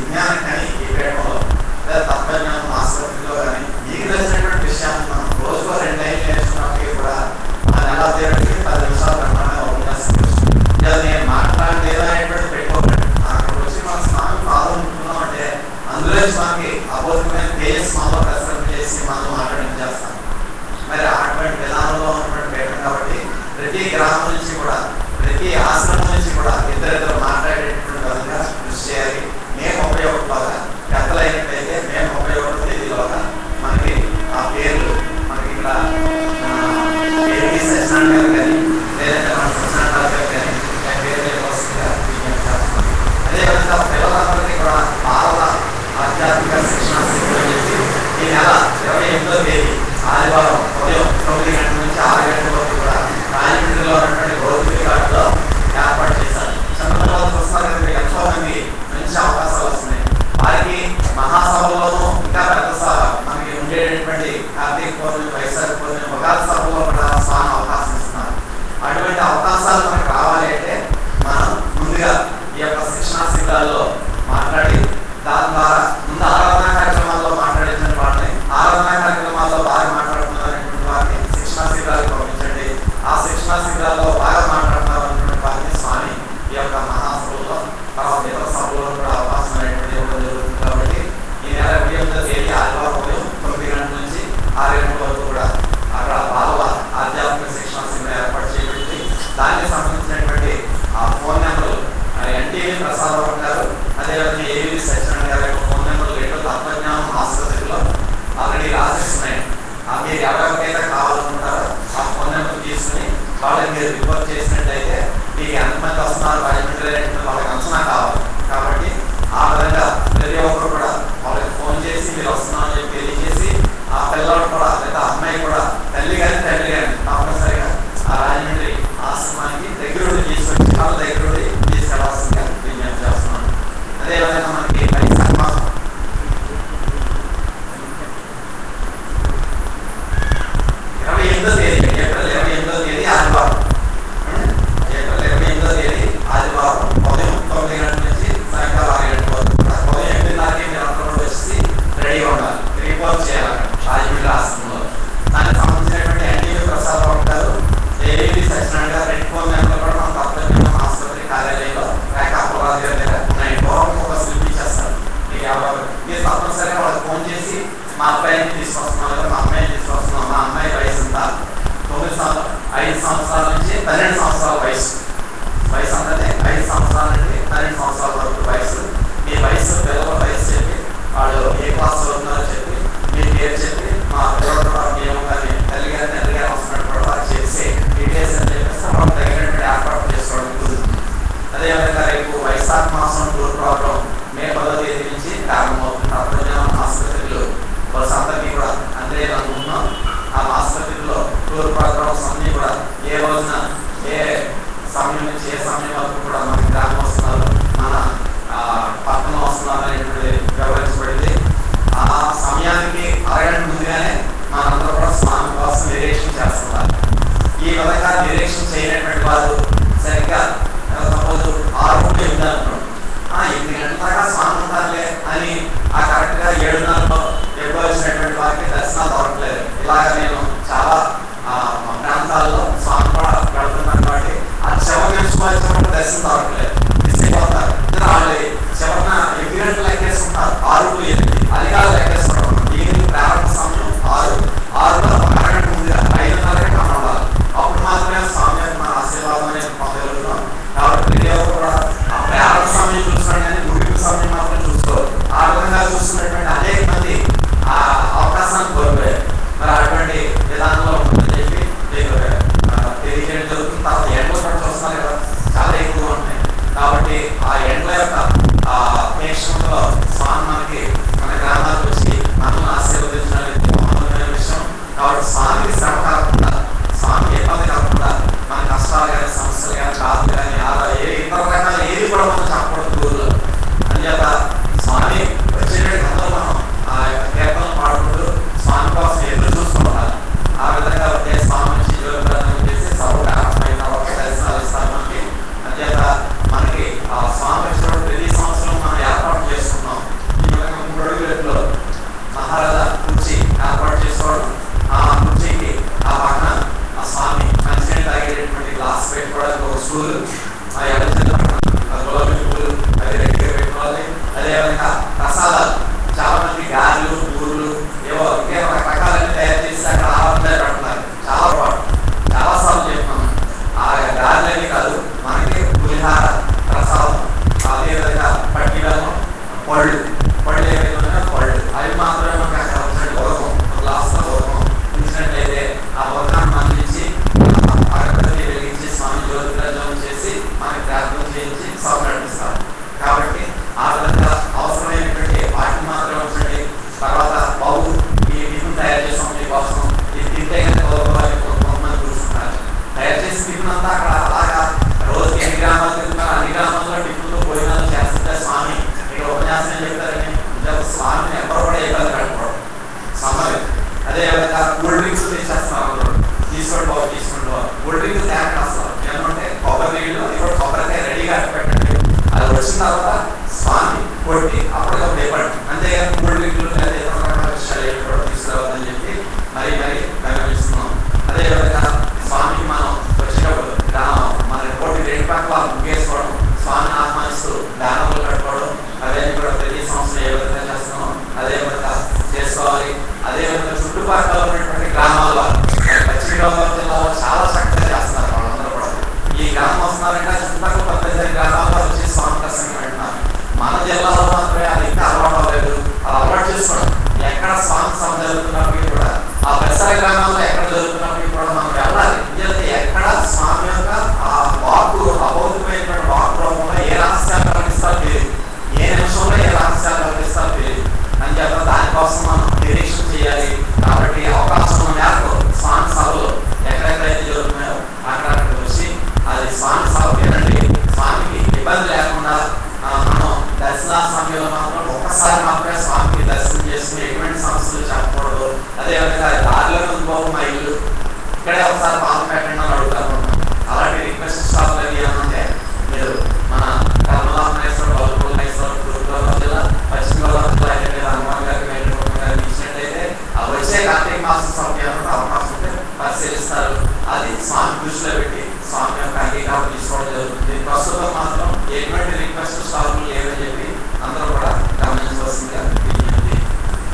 పేరు చెప్పి మా పిల్లలు మేము కానీ తల్లి గారిని తల్లి గారు వస్తున్నట్టు కూడా వారు చేసి డీటెయిల్స్ అని చెప్పేసి మనం తగినటువంటి ఏర్పాటు చేసుకోవడం కుదురుతుంది అదేవిధంగా రేపు వైశాఖ మాసం టూర్ ప్రోగ్రాం మే పదో తేదీ నుంచి ప్రారంభమవుతుంది ప్రపంచం ఆసుపత్రులు బస్ అందరికీ కూడా అందే అనుకుంటున్నాం ఆ ఆసుపత్రిలో టూర్ ప్రోగ్రామ్స్ అన్ని కూడా ఏ రోజున ఏ సమయం నుంచి ఏ సమయం వరకు కూడా మన గ్రామం వస్తున్నారు మన ఆ, పట్టణం వస్తున్నారు అనేటువంటి వివరించబడింది ఆ సమయానికి అరగంట ముందుగానే మనందరూ కూడా స్నానం కోసం నిరీక్షణ చేస్తున్నారు ఈ విధంగా నిరీక్షణ చేయనటువంటి వారు సరిగ్గా సపోజ్ ఆరు నుండి ఎనిమిది అనుకోండి ఆ ఎనిమిది గంటల దాకా స్నానం ఉంటారులే అని ఆ కరెక్ట్ గా ఏడున్నరలో ఎప్పుడో వచ్చినటువంటి వారికి దర్శనాలు దొరకలేదు ఇలాగ నేను చాలా ఆ, మా ప్రాంతాల్లో స్వామి కూడా వెళ్తున్నాను కాబట్టి ఆ చివరి నుంచి వచ్చినప్పుడు దర్శనం దొరకలేదు మిస్ అయిపోతారు ఇద్దరు వాళ్ళు చివరిన ఎనిమిది గంటలు లెక్కేసుకుంటారు ఆరు టు ఎనిమిది అది కాదు లెక్కేసుకోవడం దీనికి ప్రారంభ సమయం ఆరు ఆరులో ఒక అరగంట ముందుగా ఐదున్నరకే కనబడాలి అప్పుడు మాత్రమే స్వామి యొక్క మన ఆశీర్వాదం అనేది పొందగలుగుతాం కాబట్టి ప్రతి ఒక్కరు కూడా ఆ ప్రారంభ సమయం చూస్తున్నాడు కానీ ముగింపు సమయం మాత్రం చూసుకోరు ఆ విధంగా చూస్తున్నటువంటి అనేక మంది ఆ అవకాశాన్ని కోల్పోయారు మరి అటువంటి విధానంలో ఉంటుందని చెప్పి మీకు ఆ, తెలియజేయడం జరుగుతుంది తర్వాత ఎండలు కూడా చూస్తున్నారు కదా చాలా ఎక్కువ ఉంటాయి కాబట్టి ఆ ఎండల యొక్క ఆ ప్రేక్షకుల్లో స్వామి మనకి మన గ్రామాలకు వచ్చి మనల్ని ఆశీర్వదించడానికి మహోన్నతమైన విషయం కాబట్టి స్వామికి శ్రమ కాకుండా స్వామికి ఇబ్బంది కాకుండా మన కష్టాలు కానీ సమస్యలు కానీ బాధలు కానీ అలా ఏ ఇతర రకాల ఏది కూడా మనం చెప్పకూడదు ఊళ్ళో అంచేత స్వామి వచ్చేటువంటి కథలు మనం ఆ యొక్క కీర్తనలు పాడుకుంటూ స్వామి కోసం ఎదురు చూస్తూ ఉండాలి ఆ విధంగా వచ్చే స్వామి నుంచి జీవప్రదానం చేసి సర్వకారమైన తర్వాత దర్శనాలు ఇస్తారు మనకి అంచేత మనకి ఆ స్వామి వచ్చినప్పుడు ప్రతి సంవత్సరం మనం ఏర్పాటు చేసుకున్నాం ఈ విధంగా మూడు అడుగులలో మహారాజా కుర్చీ ఏర్పాటు చేసుకోవడం ఆ కుర్చీకి ఆ పక్కన ఆ స్వామి మంచినీళ్ళు తాగేటటువంటి గ్లాస్ పెట్టుకోవడానికి ఒక స్టూల్ ఆ ఎడ చిన్న పక్కన గులాబీ పువ్వులు అది రెడ్డిగా పెట్టుకోవాలి అదేవిధంగా ప్రసాదాలు చాలా మంది గారెలు పూలు ఏవో ఇంకే రకరకాలన్నీ తయారు చేసి అక్కడ ఆహారం పెడుతున్నారు చాలా పాటు చాలా సార్లు చెప్పాను ఆ గారెలన్నీ కాదు మనకి పులిహార ప్రసాదం అదేవిధంగా పట్టి బెల్లం పళ్ళు పళ్ళు ఏవైతే ఉన్నాయో పళ్ళు అవి మాత్రమే మనకి అక్కడ వచ్చినట్టు ఉదకం గ్లాస్ ఉదకం ఉంచినట్లయితే ఆ ఉదకాన్ని అందించి అగరబత్తి వెలిగించి స్వామి జ్యోతి ప్రజ్వలనం చేసి మనకి ప్రార్థన చేయించి సభ నడిపిస్తారు కాబట్టి ఆ విధంగా అవసరమైనటువంటి వాటిని మాత్రమే ఉంచండి తర్వాత బాబు ఈ టిఫిన్ తయారు చేసాం మీకోసం ఇది తింటే కనుక గౌరవాన్ని కొంతమంది చూసుకుంటారు తయారు చేసి టిఫిన్ అంతా అక్కడ అలాగా రోజుకి ఎన్ని గ్రామాలు తిరుగుతారు అన్ని గ్రామాల్లో టిఫిన్లు భోజనాలు చేస్తుంటే స్వామి ఇక్కడ ఉపన్యాసం ఏం చెప్తారని ఇంతకు స్వామిని ఎవరు కూడా ఇబ్బంది పెట్టకూడదు సమ్మర్ అదే విధంగా కూల్ డ్రింక్స్ తెచ్చేస్తున్నారు అందరూ తీసుకోండి బాబు తీసుకోండి బాబు కూల్ డ్రింక్స్ తయారు చేస్తారు ఏమంటే కొబ్బరి నీళ్ళు ఇప్పుడు కొబ్బరికాయ రెడీగా పెట్టండి అది వచ్చిన తర్వాత స్వామి కొట్టి అప్పటికప్పుడు ఇవ్వండి అంతేగాని కూల్ డ్రింక్లు లేదా ఇతర రకాల విషయాలు ఏవి కూడా తీసుకురావద్దని చెప్పి మరి మరి గమనిస్తున్నాం అదే విధంగా స్వామికి మనం వచ్చేటప్పుడు దా- మన కోటి రెండు పక్కల ముగ్గేసుకోవడం స్వామిని ఆహ్వానిస్తూ దానములు కట్టుకోవడం అదే కూడా ప్రతి సంవత్సరం ఏ విధంగా చేస్తున్నాం అదే విధంగా చేసుకోవాలి అదే విధంగా చుట్టుపక్కల ఉన్నటువంటి గ్రామాల్లో మరి పశ్చిమ గోదావరి జిల్లాలో చాలా చక్కగా చేస్తున్నారు వాళ్ళందరూ కూడా ఈ గ్రామం వస్తున్నారంటే ఆ చుట్టుపక్కల పద్దెనిమిది గ్రామాల్లో వచ్చి స్వామి దర్శనం పెడుతున్నారు మన జిల్లాలో మాత్రమే అది ఇంకా అలవాటు అవ్వలేదు అది అలవాటు చేసుకోవడం ఎక్కడ స్వామి సభ జరుగుతున్నప్పటికీ కూడా ఆ పరిసర గ్రామాల్లో ఎక్కడ జరుగుతున్నప్పటికీ కూడా మనం వెళ్ళాలి ఎందుకంటే ఎక్కడ స్వామి యొక్క ఆ వాక్కు అభౌతికమైనటువంటి వాక్ రూపంలో ఏ రహస్యాలు కల్పిస్తారో తెలియదు ఏ నిమిషంలో ఏ రహస్యాలు కల్పిస్తారో తెలియదు అని చెప్ప దానికోసం మనం నిరీక్షణ చేయాలి కాబట్టి అవకాశం ఉన్న మేరకు స్వామి సభలు ఎక్కడెక్కడైతే జరుగుతున్నాయో అక్కడక్కడ వచ్చి అది స్వామి సభ వినండి స్వామికి ఇబ్బంది లేకుండా ఆ, మనం దర్శన సమయంలో మాత్రం ఒక్కసారి మాత్రమే స్వామికి దర్శనం చేసుకుని ఎటువంటి సమస్యలు చెప్పకూడదు అదేవిధంగా దారిలో ఉంది మా ఇల్లు ఇక్కడే ఒకసారి పాలు పెట్టండి అని అడుగుతారు అలాంటి రిక్వెస్ట్ స్టాఫ్ అవి ఏమంటే మీరు మన కర్మలామేశ్వర బల్పూర్ణేశ్వర తూర్పుగోదావరి జిల్లా పశ్చిమ గోదావరి జిల్లా అయితే హనుమాన్ గారికి వెంకటరమణ గారికి ఇచ్చినట్టయితే ఆ వచ్చే కార్తీక మాసం సమయానికి అవకాశం ఉంటే పరిశీలిస్తారు అది స్వామి దృష్టిలో పెట్టి స్వామి యొక్క అంగీకారం తీసుకోవడం జరుగుతుంది ప్రస్తుతం మాత్రం ఎటువంటి రిక్వెస్ట్ స్టాఫ్లు లేవని చెప్పి అందరూ కూడా గమనించవలసిందిగా విజ్ఞప్తి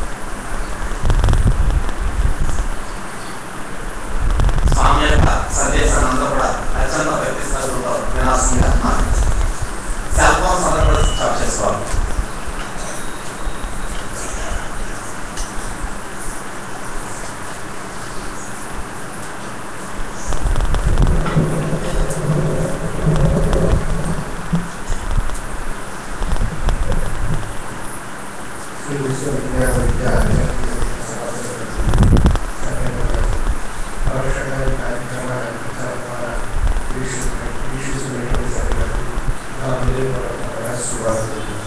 స్వామి యొక్క సన్నిధి శ్రీ విశ్వవిద్యాలయ విద్యాలయ పరోక్షంగా ఈ కార్యక్రమాన్ని అందించడం ద్వారా వీక్షిస్తున్న- వీక్షిస్తున్నటువంటి సంగతి నా హృదయపూర్వకంగా శుభాకాంక్షలు.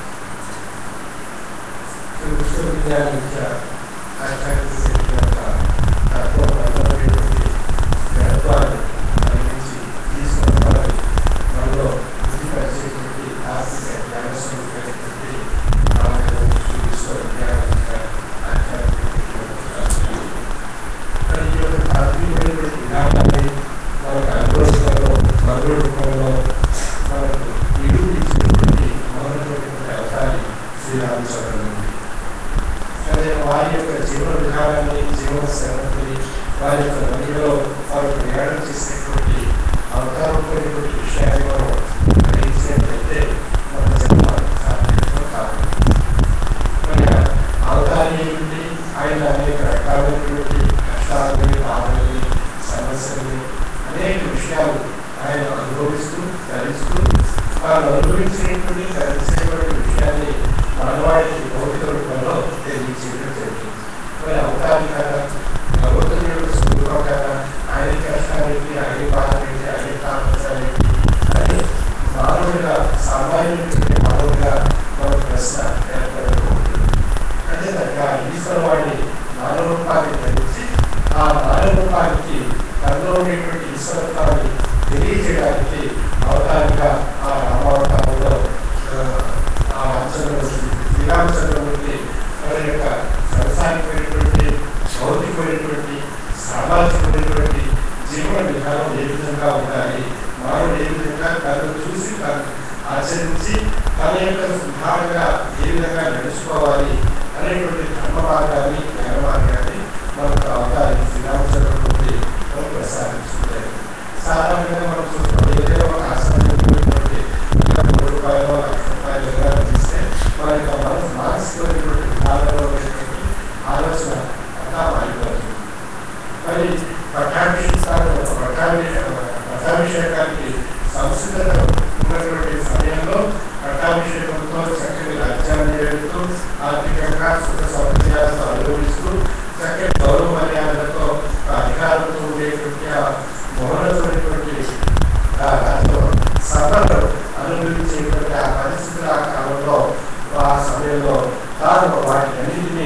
శ్రీ విశ్వవిద్యాలయ విద్య ఆచార్య శక్తి యొక్క తత్వబద్ధమైనటువంటి వ్యర్థాన్ని అందించి తీసుకున్నవారి మనలో వృద్ధిపరిచేటువంటి ఆర్థిక జ్ఞానస్వరూపమైనటువంటి రామాయణం శ్రీ విశ్వవిద్యాలయ విద్య ఆధ్యాత్మిక మరి ఈ యొక్క ఆత్మీయమైనటువంటి విధానాన్ని మనకు అనుభవించడంలో మరో రూపంలో మనకు నిరూపించినటువంటి మౌనమైనటువంటి అవతారి శ్రీరామచంద్రుడు అదే వారి యొక్క జీవన విధానాన్ని జీవన శైలిని వారి యొక్క నదిలో వారు ప్రయాణం చేసినటువంటి అవతారమైనటువంటి విషయాన్ని మనం గ్రహించినట్లయితే మన జన్మ సార్థకం కాదు మరి అవతారి ఏమిటి ఆయన అనేక రకాలైనటువంటి కష్టాలని బాధల్ని సమస్యల్ని అనేక విషయాలు ఆయన అనుభవిస్తూ ధరిస్తూ వారు అనుభవించినటువంటి ధరించేటువంటి విషయాన్ని మనవాడికి భౌతిక రూపంలో తెలియచేయడం జరిగింది మరి అవతారి కదా భగవంతుని యొక్క స్వరూపం కదా ఆయన కష్టాలేంటి ఆయన బాధలేంటి ఆయన తాపత్రాలేంటి అని మానవుడిగా సామాన్యుడికి మానవుడిగా మన ప్రశ్న ఏర్పడబోతుంది అదేవిధంగా ఈశ్వరవాణి మానవ రూపాన్ని ధరించి ఆ మానవ రూపానికి తనలో ఉండేటువంటి ఈశ్వరత్వాన్ని తెలియజేయడానికి అవతారిగా ఆ రామావతారంలో ఆ, ఆ రామచంద్రమూర్తి శ్రీరామచంద్రమూర్తి మన యొక్క వ్యవసాయమైనటువంటి భౌతికమైనటువంటి సామాజికమైనటువంటి జీవన విధానం ఏ విధంగా ఉండాలి మానవుడు ఏ విధంగా తనను చూసి తను ఆచరించి తన యొక్క సుధారంగా ఏ విధంగా నడుచుకోవాలి అనేటువంటి ధర్మ మార్గాన్ని జ్ఞాన మార్గాన్ని మనకు అవతారి శ్రీరామచంద్రమూర్తి మనకు ప్రసాదించుకుంటారు సాధారణంగా మనం చూస్తాం ఏదైనా ఒక ఆశ్రమైనటువంటి మూడు రూపాయలు లక్ష రూపాయలు ఏదైనా తీస్తే మన యొక్క మనసు మానసికమైనటువంటి విధానంలో ఉండేటువంటి ఆలోచన అంతా మారిపోతుంది మరి పట్టాభిషేకాలు పట్టాభిషేక పట్టాభిషేకానికి సంస్కృత ఉన్నటువంటి సమయంలో పట్టాభిషేకంతో చక్కని రాజ్యాన్ని ఏడుతూ ఆర్థికంగా సుఖ సౌకర్యాలతో అనుభవిస్తూ చక్కని గౌరవ మర్యాదలతో అధికారులతో ఉండేటువంటి ఆ మౌనమైనటువంటి ఆ దాంట్లో సభలు అనుభవించేటువంటి ఆ పరిస్థితుల ఆ కాలంలో ఆ సమయంలో తాను వాటి అన్నింటినీ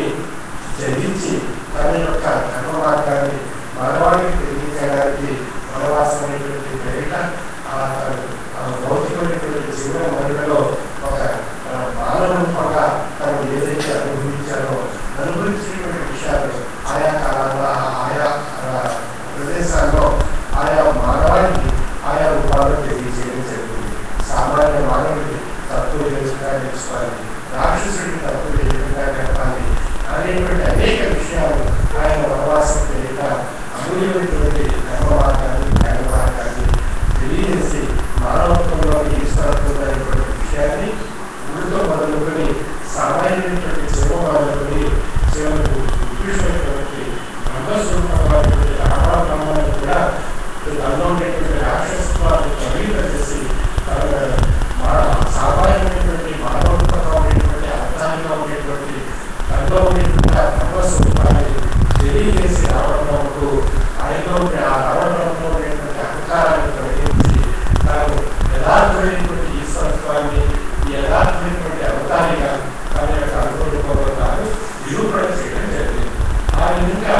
జయించి తన యొక్క ధర్మ మార్గాన్ని మనవాడికి తెలియజేయడానికి వనవాసమైనటువంటి పేరిట ఆ తను ఆ భౌతికమైనటువంటి జీవన మనుగడలో ఒక ఆ, మానవ రూపంగా తను ఏదైతే అనుభవించారో అనుభవించినటువంటి విషయాలు ఆయా కాలాల్లో ఆయా ఆ, ప్రదేశాల్లో ఆయా మానవానికి ఆయా రూపాల్లో తెలియజేయడం జరిగింది సామాన్య మానవుడికి తత్వం ఏ విధంగా నేర్చుకోవాలి రాక్షసుడికి తత్వం ఏ విధంగా నేర్పాలి అనేటువంటి అనేక విషయాలు ఆయన వనవాసం తెలియక అమూల్యమైనటువంటి ధర్మ మార్గాన్ని జ్ఞాన మార్గాన్ని తెలియజేసి మానవత్వంలోని ఈశ్వరత్వం అనేటువంటి విషయాన్ని ఊరితో మొదలుకొని సామాన్యమైనటువంటి జీవం మొదలుకొని చివరకు ఉత్కృష్టమైనటువంటి బ్రహ్మస్వరూపమైనటువంటి రామాబ్రహ్మాన్ని కూడా తనలో ఉండేటువంటి రాక్షసత్వాన్ని తొలగింప చేసి తన మా సామాన్యమైనటువంటి మానవత్వంగా ఉండేటువంటి అర్థాలుగా ఉండేటువంటి తనలో ఉండేటువంటి ఆ బ్రహ్మస్వరూపాన్ని తెలియజేసి రావడంలో ఆయనలో ఉండే ఆ రావడంలో ఉండేటువంటి అహంకారాన్ని తొలగించి తాను యథార్థమైనటువంటి ఈశ్వరత్వాన్ని ఈ యథార్థమైనటువంటి అవతారిగా తన యొక్క అనుభవంలో తాను నిరూపణ చేయడం జరిగింది ఆ విధంగా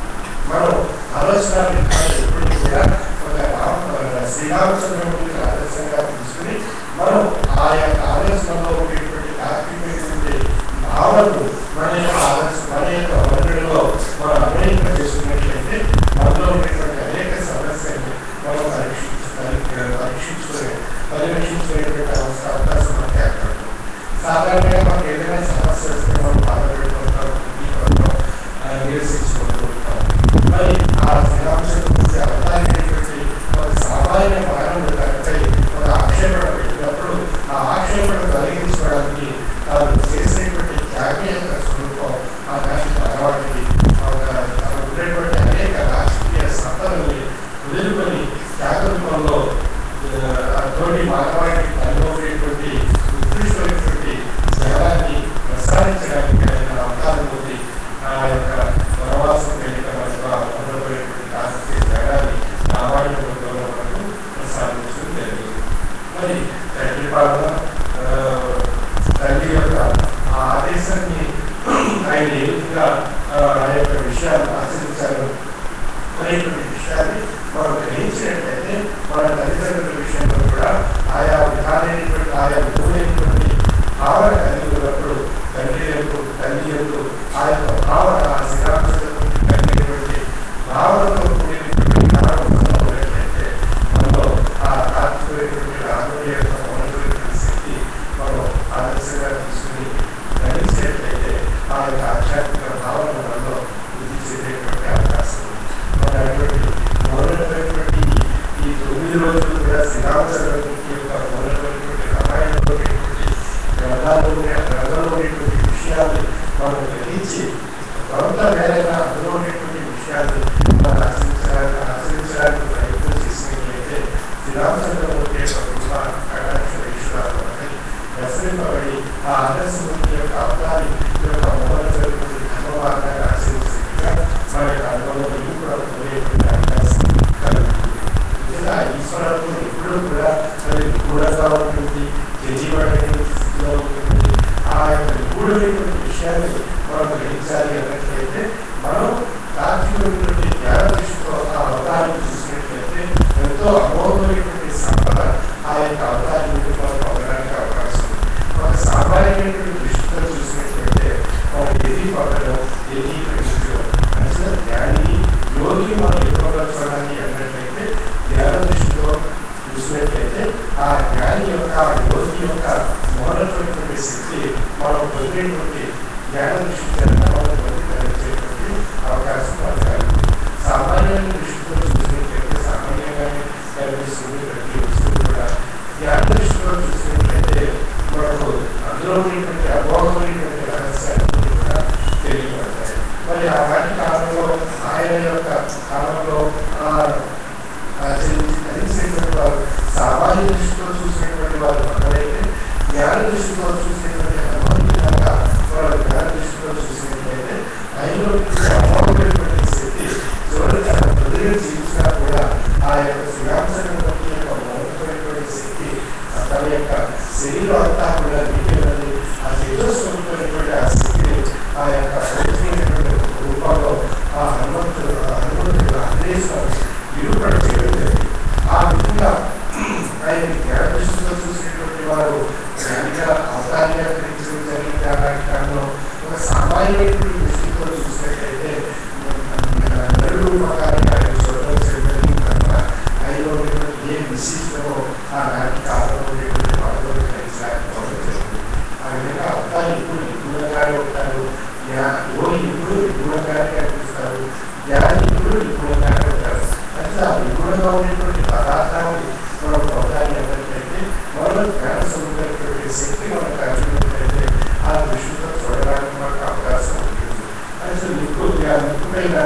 మనం ఆలోచన విధానం ఎప్పుడు కూడా ఒక రామ శ్రీరామచంద్రమూర్తిని ఆదర్శంగా తీసుకుని మనం ఆ యొక్క ఆలోచనలో ఉండేటువంటి తాత్వికమైనటువంటి భావనలు మన యొక్క ఆలోచన మన యొక్క వర్ణుడిలో మనం అన్వయింప చేసుకున్నట్లయితే మనలో ఉండేటువంటి అనేక సమస్యలు మనం పరీక్షించు పరీక్షించుకునే పరిరక్షించుకునేటువంటి అవసరం అవకాశం మనకి ఏర్పడుతుంది సాధారణంగా మనకి ఏదైనా సమస్య వస్తే మనం బాధపడిపోతాం కుటుంబంలో నిరసించుకుంటూ ఉంటాం మరి ఆ శ్రీరామచంద్రమూర్తి అవతారినటువంటి ఒక సామాన్య మానవుడు తనపై ఒక ఆక్షేపణ పెట్టినప్పుడు ఆ ఆక్షేపణ తొలగించుకోవడానికి తాను చేసేటువంటి త్యాగం యొక్క స్వరూపం ఆ దానికి అలవాటికి ఒక తను ఉండేటువంటి అనేక రాజకీయ సంపదల్ని వదులుకొని త్యాగ రూపంలో ఆ, తోటి మానవాడికి తనలో ఉండేటువంటి ఉత్కృష్టమైనటువంటి జ్ఞానాన్ని ప్రసాదించడానికి తండ్రి యొక్క ఆ ఆదేశాన్ని ఆయన ఏ విధంగా ఆ ఆ యొక్క విషయాన్ని ఆచరించారు అనేటువంటి విషయాన్ని మనం గ్రహించినట్లయితే మన తల్లిదండ్రుల విషయంలో కూడా ఆయా విధానమైనటువంటి ఆయా విధమైనటువంటి భావన కలిగి ఉన్నప్పుడు తండ్రి యొక్క తల్లి యొక్క ఆ యొక్క భావన ఆ శ్రీరామచంద్రుడు కలిగినటువంటి భావనతో కూడినటువంటి జ్ఞానం ఉన్నట్లయితే మనలో ఆ ఆత్మీయటువంటి రాబోయే యొక్క మౌనమైనటువంటి శక్తి మనం ఆదర్శంగా తీసుకుని గ్రహించినట్లయితే ఆ యొక్క ఆధ్యాత్మిక భావన మనలో వృద్ధి చెందేటువంటి అవకాశం ఉంది మన అటువంటి మౌనమైనటువంటి ఈ తొమ్మిది రోజులు కూడా శ్రీరామచంద్రుడి యొక్క మౌనమైనటువంటి రామాయణంలో ఉన్నటువంటి గ్రంథాలు గ్రంథంలో ఉన్నటువంటి విషయాన్ని మనం గ్రహించి కొంత మేరకు అందులో ఉన్నటువంటి విషయాన్ని మనం ఆచరించడానికి ఆచరించడానికి ప్రయత్నం చేసినట్లయితే శ్రీరామచంద్రమూర్తి యొక్క కృప కటాక్ష విషయాలు ప్రసరింపబడి ఆ ఆదర్శమూర్తి యొక్క అవతారి యొక్క మౌనమైనటువంటి ధర్మమార్గాన్ని ఆచరించినట్టుగా మన యొక్క అనుభవంలో ఇవి కూడా పొందేటువంటి అవకాశం కలుగుతుంది నిజంగా ఈశ్వరుడు ఎప్పుడూ కూడా అది దూరంగా ఉంటుంది తెలియబడేటువంటి స్థితిలో ఉంటుంది ఆ యొక్క నిగూఢమైనటువంటి విషయాన్ని మనం గ్రహించాలి అన్నట్లయితే మనం తాత్వికమైనటువంటి జ్ఞాన దృష్టితో ఆ అవతారాన్ని చూసినట్లయితే ఎంతో అమోఘమైనటువంటి సంపద ఆ యొక్క అవతారం నుండి మనం పొందడానికి అవకాశం ఉంది ఒక సామాన్యమైనటువంటి దృష్టితో చూసినట్లయితే మనం ఏది పొందడం ఏది గ్రహించడం అంటే జ్ఞాని యోగి మనం ఎక్కువగా చూడాలి అన్నట్లయితే జ్ఞాన దృష్టితో చూసినట్లయితే ఆ జ్ఞాని యొక్క ఆ యోగి యొక్క మౌనమైనటువంటి శక్తి మనం పొందేటువంటి జ్ఞాన దృష్టి చేత మనం పొంది కలిగేటువంటి అవకాశం మనకు కలుగుతుంది సామాన్యమైన దృష్టితో చూసినట్లయితే సామాన్యంగానే కనిపిస్తుంది ప్రతి వస్తువు కూడా జ్ఞాన దృష్టిలో చూసినట్లయితే మనకు అందులో ఉన్నటువంటి అమోఘమైనటువంటి రహస్యాన్ని కూడా తెలియబడతాయి మరి ఆనాటి కాలంలో ఆయన యొక్క కాలంలో ఆ ధరించినటువంటి వారు సామాన్య దృష్టితో చూసినటువంటి వారు ఒకరైతే జ్ఞాన దృష్టితో చూసినటువంటి హనుమంతులాగా వారు జ్ఞాన దృష్టితో చూసినట్లయితే ఆయనలో అమోఘమైనటువంటి శక్తి చివరికి ఆయన ప్రజలు జీవించినా కూడా ఆ యొక్క శ్రీరామచంద్రమూర్తి యొక్క మౌనమైనటువంటి శక్తి తన యొక్క శరీరం అంతా కూడా నీటిలోని ఆ తేజస్వరూపమైనటువంటి ఆ శక్తిని ఆ యొక్క పవిత్రమైనటువంటి రూపంలో ఆ హనుమంతుడు ఆ హనుమంతుడు ఆంజనేశ్వరుడు నిరూపణ చేయడం జరిగింది ఆ విధంగా ఆయన జ్ఞాన దృష్టితో చూసినటువంటి వారు జ్ఞానిగా అవతారిగా గ్రహించడం జరిగింది అలాంటి కాలంలో ఒక సామాన్యమైనటువంటి దృష్టితో చూసినట్లయితే నలుగురు రూపకాలుగా ఆయన చూడడం జరిగింది కనుక ఆయనలో ఉన్నటువంటి ఏ విశిష్టమో ఆ నాటి కాలంలో ఉన్నటువంటి వాళ్ళలో గ్రహించలేకపోవడం జరిగింది ఆ విధంగా అవతారి ఎప్పుడు నిపుణంగానే ఉంటారు జ్ఞా- యోగి ఎప్పుడు నిపుణంగానే కనిపిస్తారు జ్ఞాని ఎప్పుడు నిపుణంగానే ఉంటారు అంటే ఆ నిపుణంగా ఉన్నటువంటి పదార్థాన్ని మనం పొందాలి అన్నట్లయితే మనలో జ్ఞాన స్వరూపమైనటువంటి శక్తి మనం కలిగినట్లయితే ఆ దృష్టితో చూడడానికి మనకు అవకాశం ఉంటుంది అంటే నిప్పు నిప్పుడైన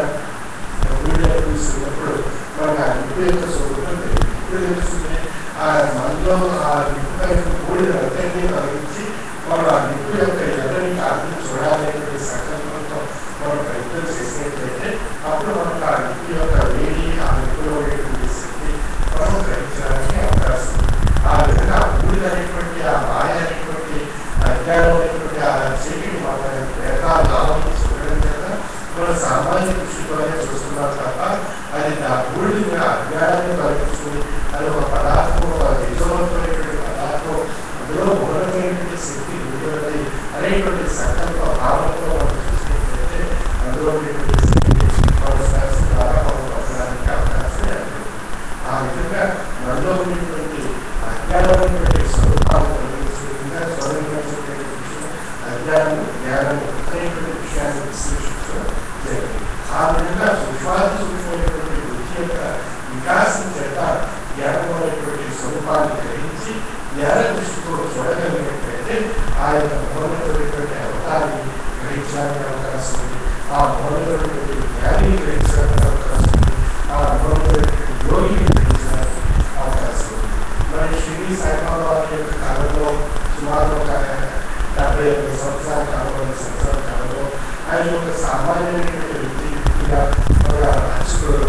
వీడియో చూసినప్పుడు మనకు ఆ నిప్పు యొక్క స్వరూపం తెలియదు ఇప్పుడు తెలుస్తుంది ఆ మనలో ఆ నిప్పుపై కూడిన రక్తాన్ని కలిగించి మనం ఆ నిప్పు యొక్క ఎర్రని కాంతిని చూడాలనేటువంటి సంకల్పంతో మనం ప్రయత్నం చేసినట్లయితే అప్పుడు మనకు ఆ నిప్పు యొక్క వేడి ఆ నిప్పులో ఉండేటువంటి శక్తి మనం గ్రహించడానికి అవకాశం ఉంది. ఆ విధంగా బూడిద అనేటువంటి ఆ మాయ అనేటువంటి అజ్ఞానం అనేటువంటి ఆ చీకటి మన వేదాలు లాభం చూడడం చేత మన సామాన్య దృష్టితోనే చూస్తున్నాం తప్ప అది ఆ బూడిద అజ్ఞానాన్ని కల్పిస్తుంది అది ఒక పదార్థం ఒక యజవంతమైనటువంటి పదార్థం అందులో మూలమైనటువంటి శక్తి ఉంటుంది అనేటువంటి సంకల్ప భావంతో మనం చూసినట్లయితే అందులో ఉన్నటువంటి శక్తి మన శాస్త్ర ద్వారా మనం పొందడానికి అవకాశం ఉంది. ఆ విధంగా మనలో ఉన్నటువంటి అజ్ఞానమైనటువంటి స్వరూపాలు కలిగించిన స్వరంగా అజ్ఞానము జ్ఞానము అనేటువంటి విషయాన్ని విశ్లేషించడం జరిగింది ఆ విధంగా సూక్ష్మాతి సూక్ష్మమైనటువంటి బుద్ధి యొక్క వికాసం చేత జ్ఞానం అనేటువంటి స్వరూపాన్ని గ్రహించి జ్ఞాన దృష్టితో చూడగలిగినట్లయితే ఆ యొక్క మౌనమైనటువంటి అవతారాన్ని గ్రహించడానికి అవకాశం ఉంది ఆ మౌనమైనటువంటి జ్ఞాని గ్రహించడానికి అవకాశం ఉంది ఆ మౌనమైనటువంటి యోగిని గ్రహించడానికి అవకాశం ఉంది మరి శ్రీ సాయిబాబా వారి యొక్క కాలంలో సుమారు ఒక డెబ్బై ఐదు సంవత్సరాల కాలంలో సంవత్సరాల కాలంలో ఆయన ఒక సామాన్యమైనటువంటి వ్యక్తి వ్యక్తిగా ఒక అర్చకుడు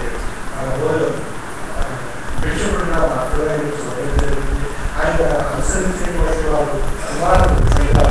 రోజు బిషపుడుగా మాత్రమే చూడడం జరిగింది ఆయన అనుసరించేటువంటి వారు సుమారు ఐదు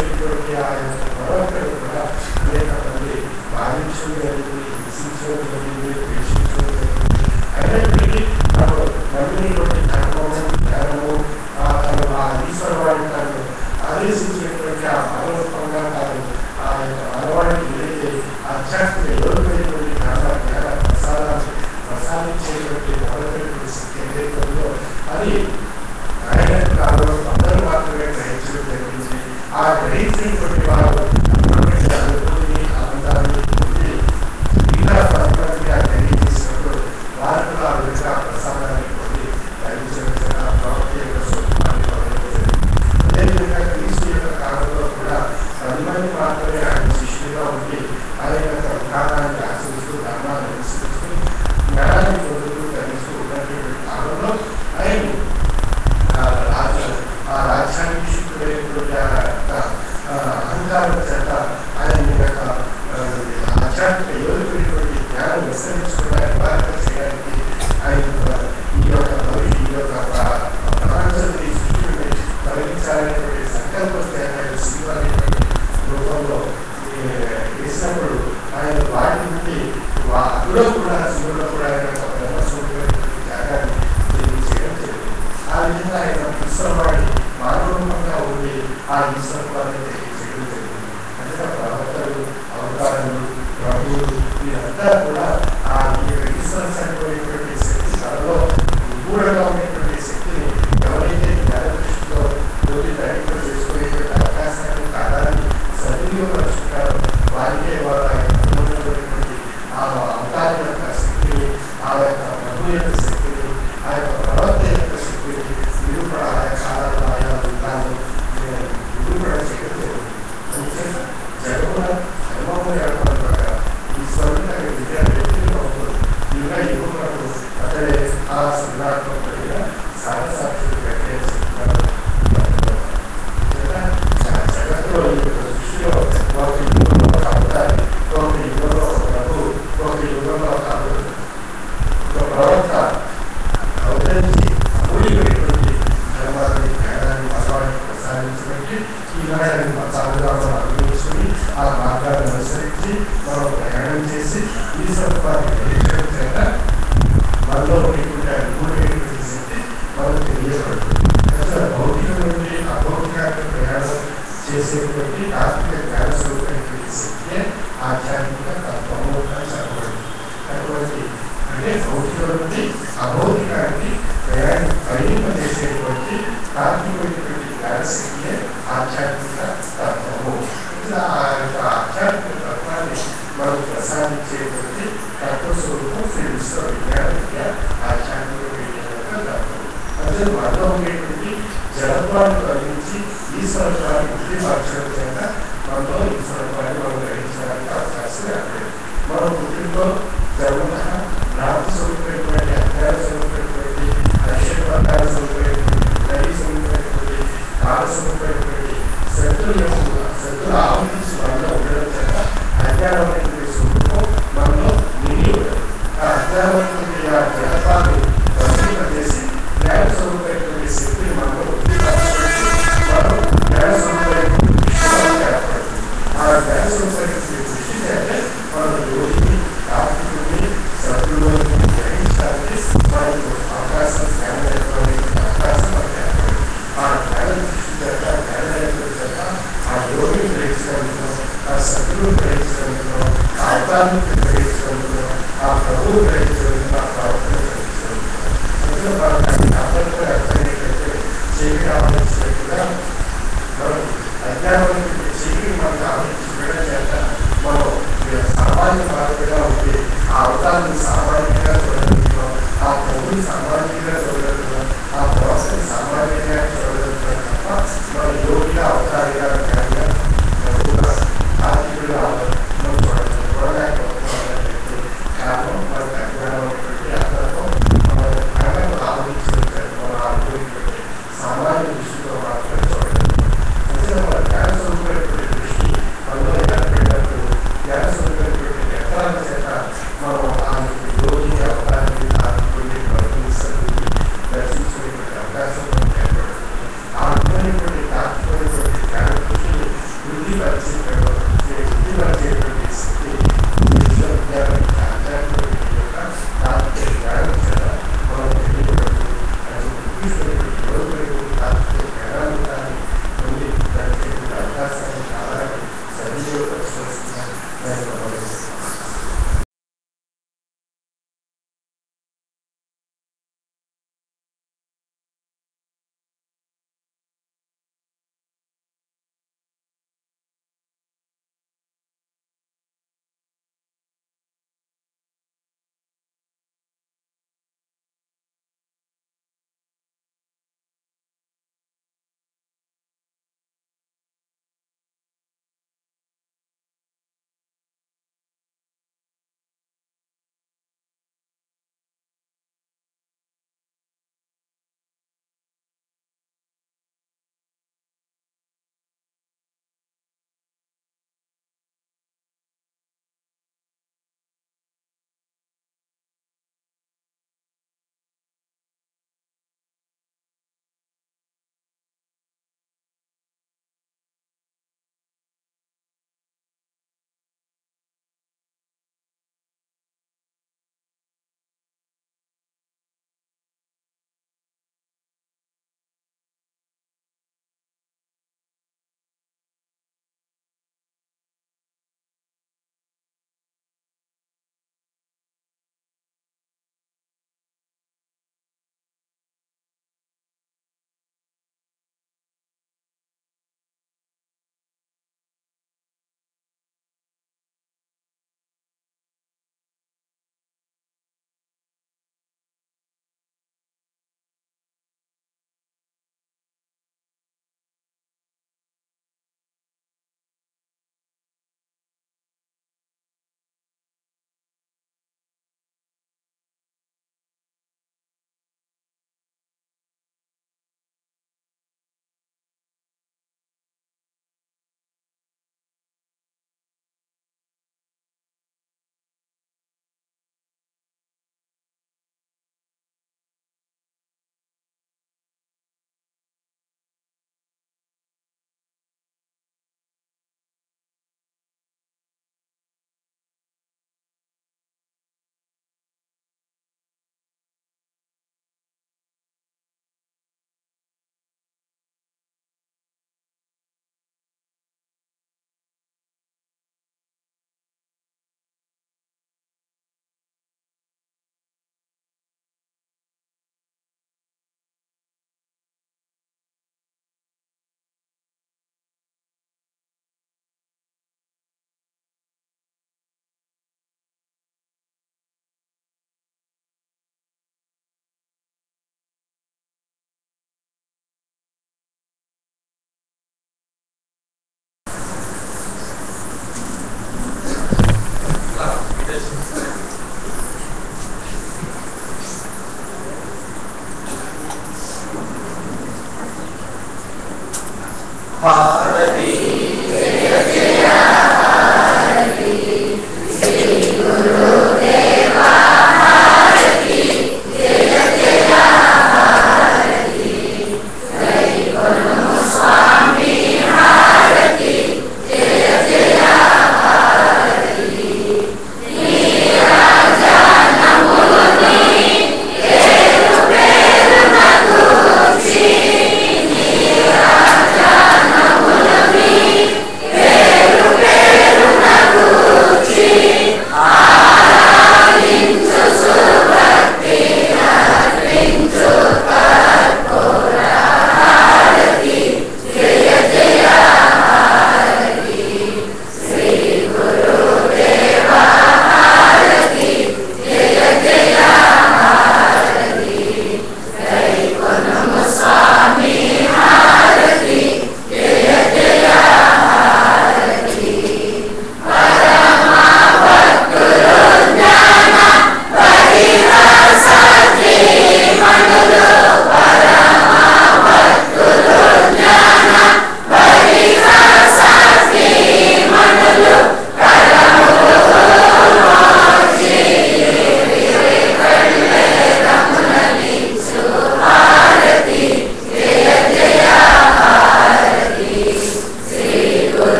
చేసేటువంటి ఆ యొక్క ప్రవర్తన కూడా అనేక మంది బాధించడం జరిగింది హింసించడం జరిగింది ద్వేషించడం జరిగింది అయినప్పటికీ తను నమ్మినటువంటి ధర్మము జ్ఞానము ఆ తను ఆ ఈశ్వరవాణి తను ఆదేశించినటువంటి ఆ మనోత్వంగా తాను ఆ యొక్క మనవాడికి ఏదైతే ఆధ్యాత్మిక యోగమైనటువంటి జ్ఞాన జ్ఞాన ప్రసాదాన్ని ప్రసాదించేటువంటి మొదలైనటువంటి శక్తి ఏదైతే ఉందో అది ఆయన కాలంలో అందరూ మాత్రమే గ్రహించడం జరిగింది ఆ గ్రహించినటువంటి వారు అటువంటి అనుభూతిని ఆనందాన్ని పొంది మిగతా పరమాత్మగా తెలియజేసినప్పుడు వారు కూడా ఆ విధంగా ప్రసాదాన్ని పొంది గ్రహించడం చేత ప్రవక్త యొక్క స్వరూపాన్ని పొందడం అదేవిధంగా క్రీస్తు యొక్క కాలంలో కూడా పది మంది మాత్రమే ఆయన శిష్యులుగా ఉండి ఆయన యొక్క విధానాన్ని ఆచరిస్తూ ధర్మాన్ని అనుసరిస్తూ జ్ఞానాన్ని పొందుతూ గ్రహిస్తూ ఉన్నటువంటి కాలంలో ఆయన ఆ రాజ్య ఆ రాజ్యానికి శుద్ధుడైనటువంటి ఆ యొక్క, ఆ, అహంకారం చేత ఆయన యొక్క ఆ, ఆధ్యాత్మిక యోగుడైనటువంటి జ్ఞానం విస్తరించుకున్న నివారణ చేయడానికి ఆయన యొక్క ఈ యొక్క భవి- ఈ యొక్క ప్ర- ప్రపంచాన్ని సృష్టిని తొలగించాలనేటువంటి సంకల్పం ఆయన శివాలనేటువంటి రూపంలో ఈ, వేసినప్పుడు ఆయన వాటి నుండి వా- అందులో కూడా శివులో కూడా ఆయన యొక్క బ్రహ్మస్వరూపమైనటువంటి త్యాగాన్ని తెలియజేయడం జరిగింది ఆ విధంగా ఆయన ఈశ్వరవాడి మానవరూపంగా ఉండి ఆ ఈశ్వరవాడిని తెలియజేయడం జరిగింది అందుకే ప్రవక్తలు అవతారాలు ప్రభువులు వీరంతా కూడా ఆ ఈ యొక్క ఈశ్వర చనిపోయినటువంటి శక్తి తనలో నిగూఢంగా ఉన్నటువంటి శక్తిని ఎవరైతే జ్ఞాన దృష్టితో జ్యోతి తయారు చేసుకునేటువంటి అవకాశాన్ని కాలాన్ని సద్వినియోగపరుచుకుంటారో వారికే వారు ఆ యొక్క ఉన్నతమైనటువంటి ఆ అవతారం యొక్క శక్తిని ఆ యొక్క ప్రభు యొక్క శక్తిని ఆ యొక్క ప్రవర్త యొక్క శక్తిని నిరూపణ ఆయా కాలాలు ఆయా యుగాలు నిరూపణ చేయడం జరిగింది అందుచేత జగమున ధర్మము ఏర్పడిన ప్రకారం ఈ స్వరూప విద్యా వ్యక్తిగా ఉంటుంది యుగ యుగములకు అతడే ఆ సందర్భమైన సారసాక్షులు పెట్టే జగత్తులో ఈ యొక్క సృష్టిలో ఒక యుగంలో ఒక అవతారి ఒక యుగంలో ఒక ప్రభు ఒక యుగంలో ఒక అమృత ఒక ప్రవక్త అవతరించి అమూల్యమైనటువంటి ధర్మాన్ని జ్ఞానాన్ని మతాన్ని ప్రసాదించబట్టి ఈనాడు మతాలుగా మనం అనుభవించుకుని ఆ మార్గాన్ని అనుసరించి మనం ప్రయాణం చేసి ఈ సత్వాన్ని గ్రహించడం చేత మనలో ఉన్నటువంటి అనుకూలమైనటువంటి శక్తి మనకు తెలియబడుతుంది అసలు భౌతిక నుండి అభౌతికానికి ప్రయాణం చేసేటువంటి ఆత్మిక జ్ఞాన స్వరూపమైనటువంటి శక్తియే ఆధ్యాత్మిక తత్వము అని చెప్పబడింది అటువంటి అంటే భౌతిక నుండి అభౌతికానికి ప్రయాణం ప్రయాణింపజేసేటువంటి ఆత్మికమైనటువంటి జ్ఞానశక్తియే ఆధ్యాత్మిక తత్వము ఇలా ఆ యొక్క ఆధ్యాత్మిక తత్వాన్ని మనకు ప్రసాదించేటువంటి తత్వస్వరూపం శ్రీ విశ్వ విజ్ఞాన విద్య ఆధ్యాత్మిక విజ్ఞాన తత్వం అంటే మనలో ఉండేటువంటి జడత్వాన్ని తొలగించి ఈశ్వరత్వాన్ని వృద్ధి మార్చడం చేత మనలో ఈశ్వరత్వాన్ని మనం గ్రహించడానికి అవకాశం ఏర్పడింది మనం పుట్టినలో జన్మ భ్రాంతి స్వరూపమైనటువంటి అజ్ఞాన స్వరూపమైనటువంటి అక్షరవర్గాల స్వరూపమైనటువంటి నది స్వరూపమైనటువంటి కాల స్వరూపమైనటువంటి శత్రుల యొక్క శత్రుల ఆవరించి మనలో ఉండడం చేత అజ్ఞానమైనటువంటి స్వరూపం మనలో నిండి ఉండదు ఆ అజ్ఞానమైనటువంటి ఆ జడత్వాన్ని వర్తింపజేసి జ్ఞాన స్వరూపమైనటువంటి శక్తిని మనలో వృద్ధి పరచుకొని మనం జ్ఞాన స్వరూపమైనటువంటి దృష్టి ఏర్పడుతుంది ఆ జ్ఞాన స్వరూపమైనటువంటి దృష్టి చేస్తే మన యోగిని ఆత్మని సద్గురువుని గ్రహించడానికి మనకు అవకాశం జ్ఞానం ఏర్పడేటువంటి అవకాశం మనకు ఏర్పడింది ఆ జ్ఞాన దృష్టి చేత జ్ఞాన నేర్పడి చేత ఆ యోగిని గ్రహించగలుగుతాం ఆ సద్గురువుని గ్రహించగలుగుతాం ఆ అవతారాన్ని గ్రహించగలుగుతాం ఆ ప్రభువు గ్రహించగలుగుతాం ఆ ప్రవర్తన గ్రహించగలుగుతాం అందులో మనకి అందరితో అర్థమయ్యేటట్టు చీకటి ఆలోచించినట్టుగా మనం అజ్ఞానానికి చీకటి మనకు ఆలోచించడం చేత మనం ఈ సామాన్య మార్పుగా ఉండి ఆ అవతారాన్ని సామాన్యంగా చూడగలుగుతున్నాం ఆ ప్రభుని సామాన్యంగా చూడగలుగుతున్నాం ఆ ప్రవక్తని సామాన్యంగా చూడగలుగుతున్నాం తప్ప మన యోగిగా అవతారిగా జ్ఞానిగా ప్రభువుగా ఆర్థికులుగా మనం చూడగలుగుతాం చూడలేకపోతున్నాం అనేటువంటి కారణం మనకు అజ్ఞానమైనటువంటి అర్థం మన జ్ఞానం ఆలోచించినట్టు మనం అనుభవించినట్టు సామాన్య దృష్టితో మాత్రమే చూడగలుగుతాం అంటే మన జ్ఞాన స్వరూపమైనటువంటి దృష్టి మనలో ఏర్పడినప్పుడు జ్ఞాన స్వరూపమైనటువంటి నేత్రాలు బుద్ధి పరిచేయడం బుద్ధి పరిచేటువంటి స్థితి విశ్వవిద్యాలయం ఆధ్యాత్మిక యొక్క తాత్విక జ్ఞానం చేత మనం తెలియబడుతుంది అది బుద్ధిస్తున్నటువంటి లోపలికి తాత్విక జ్ఞానాన్ని కానీ పొంది దాని చేసిన అవకాశాన్ని చాలా సద్వినియోగపరచవలసిందిగా నేను గమనిస్తున్నాను పాత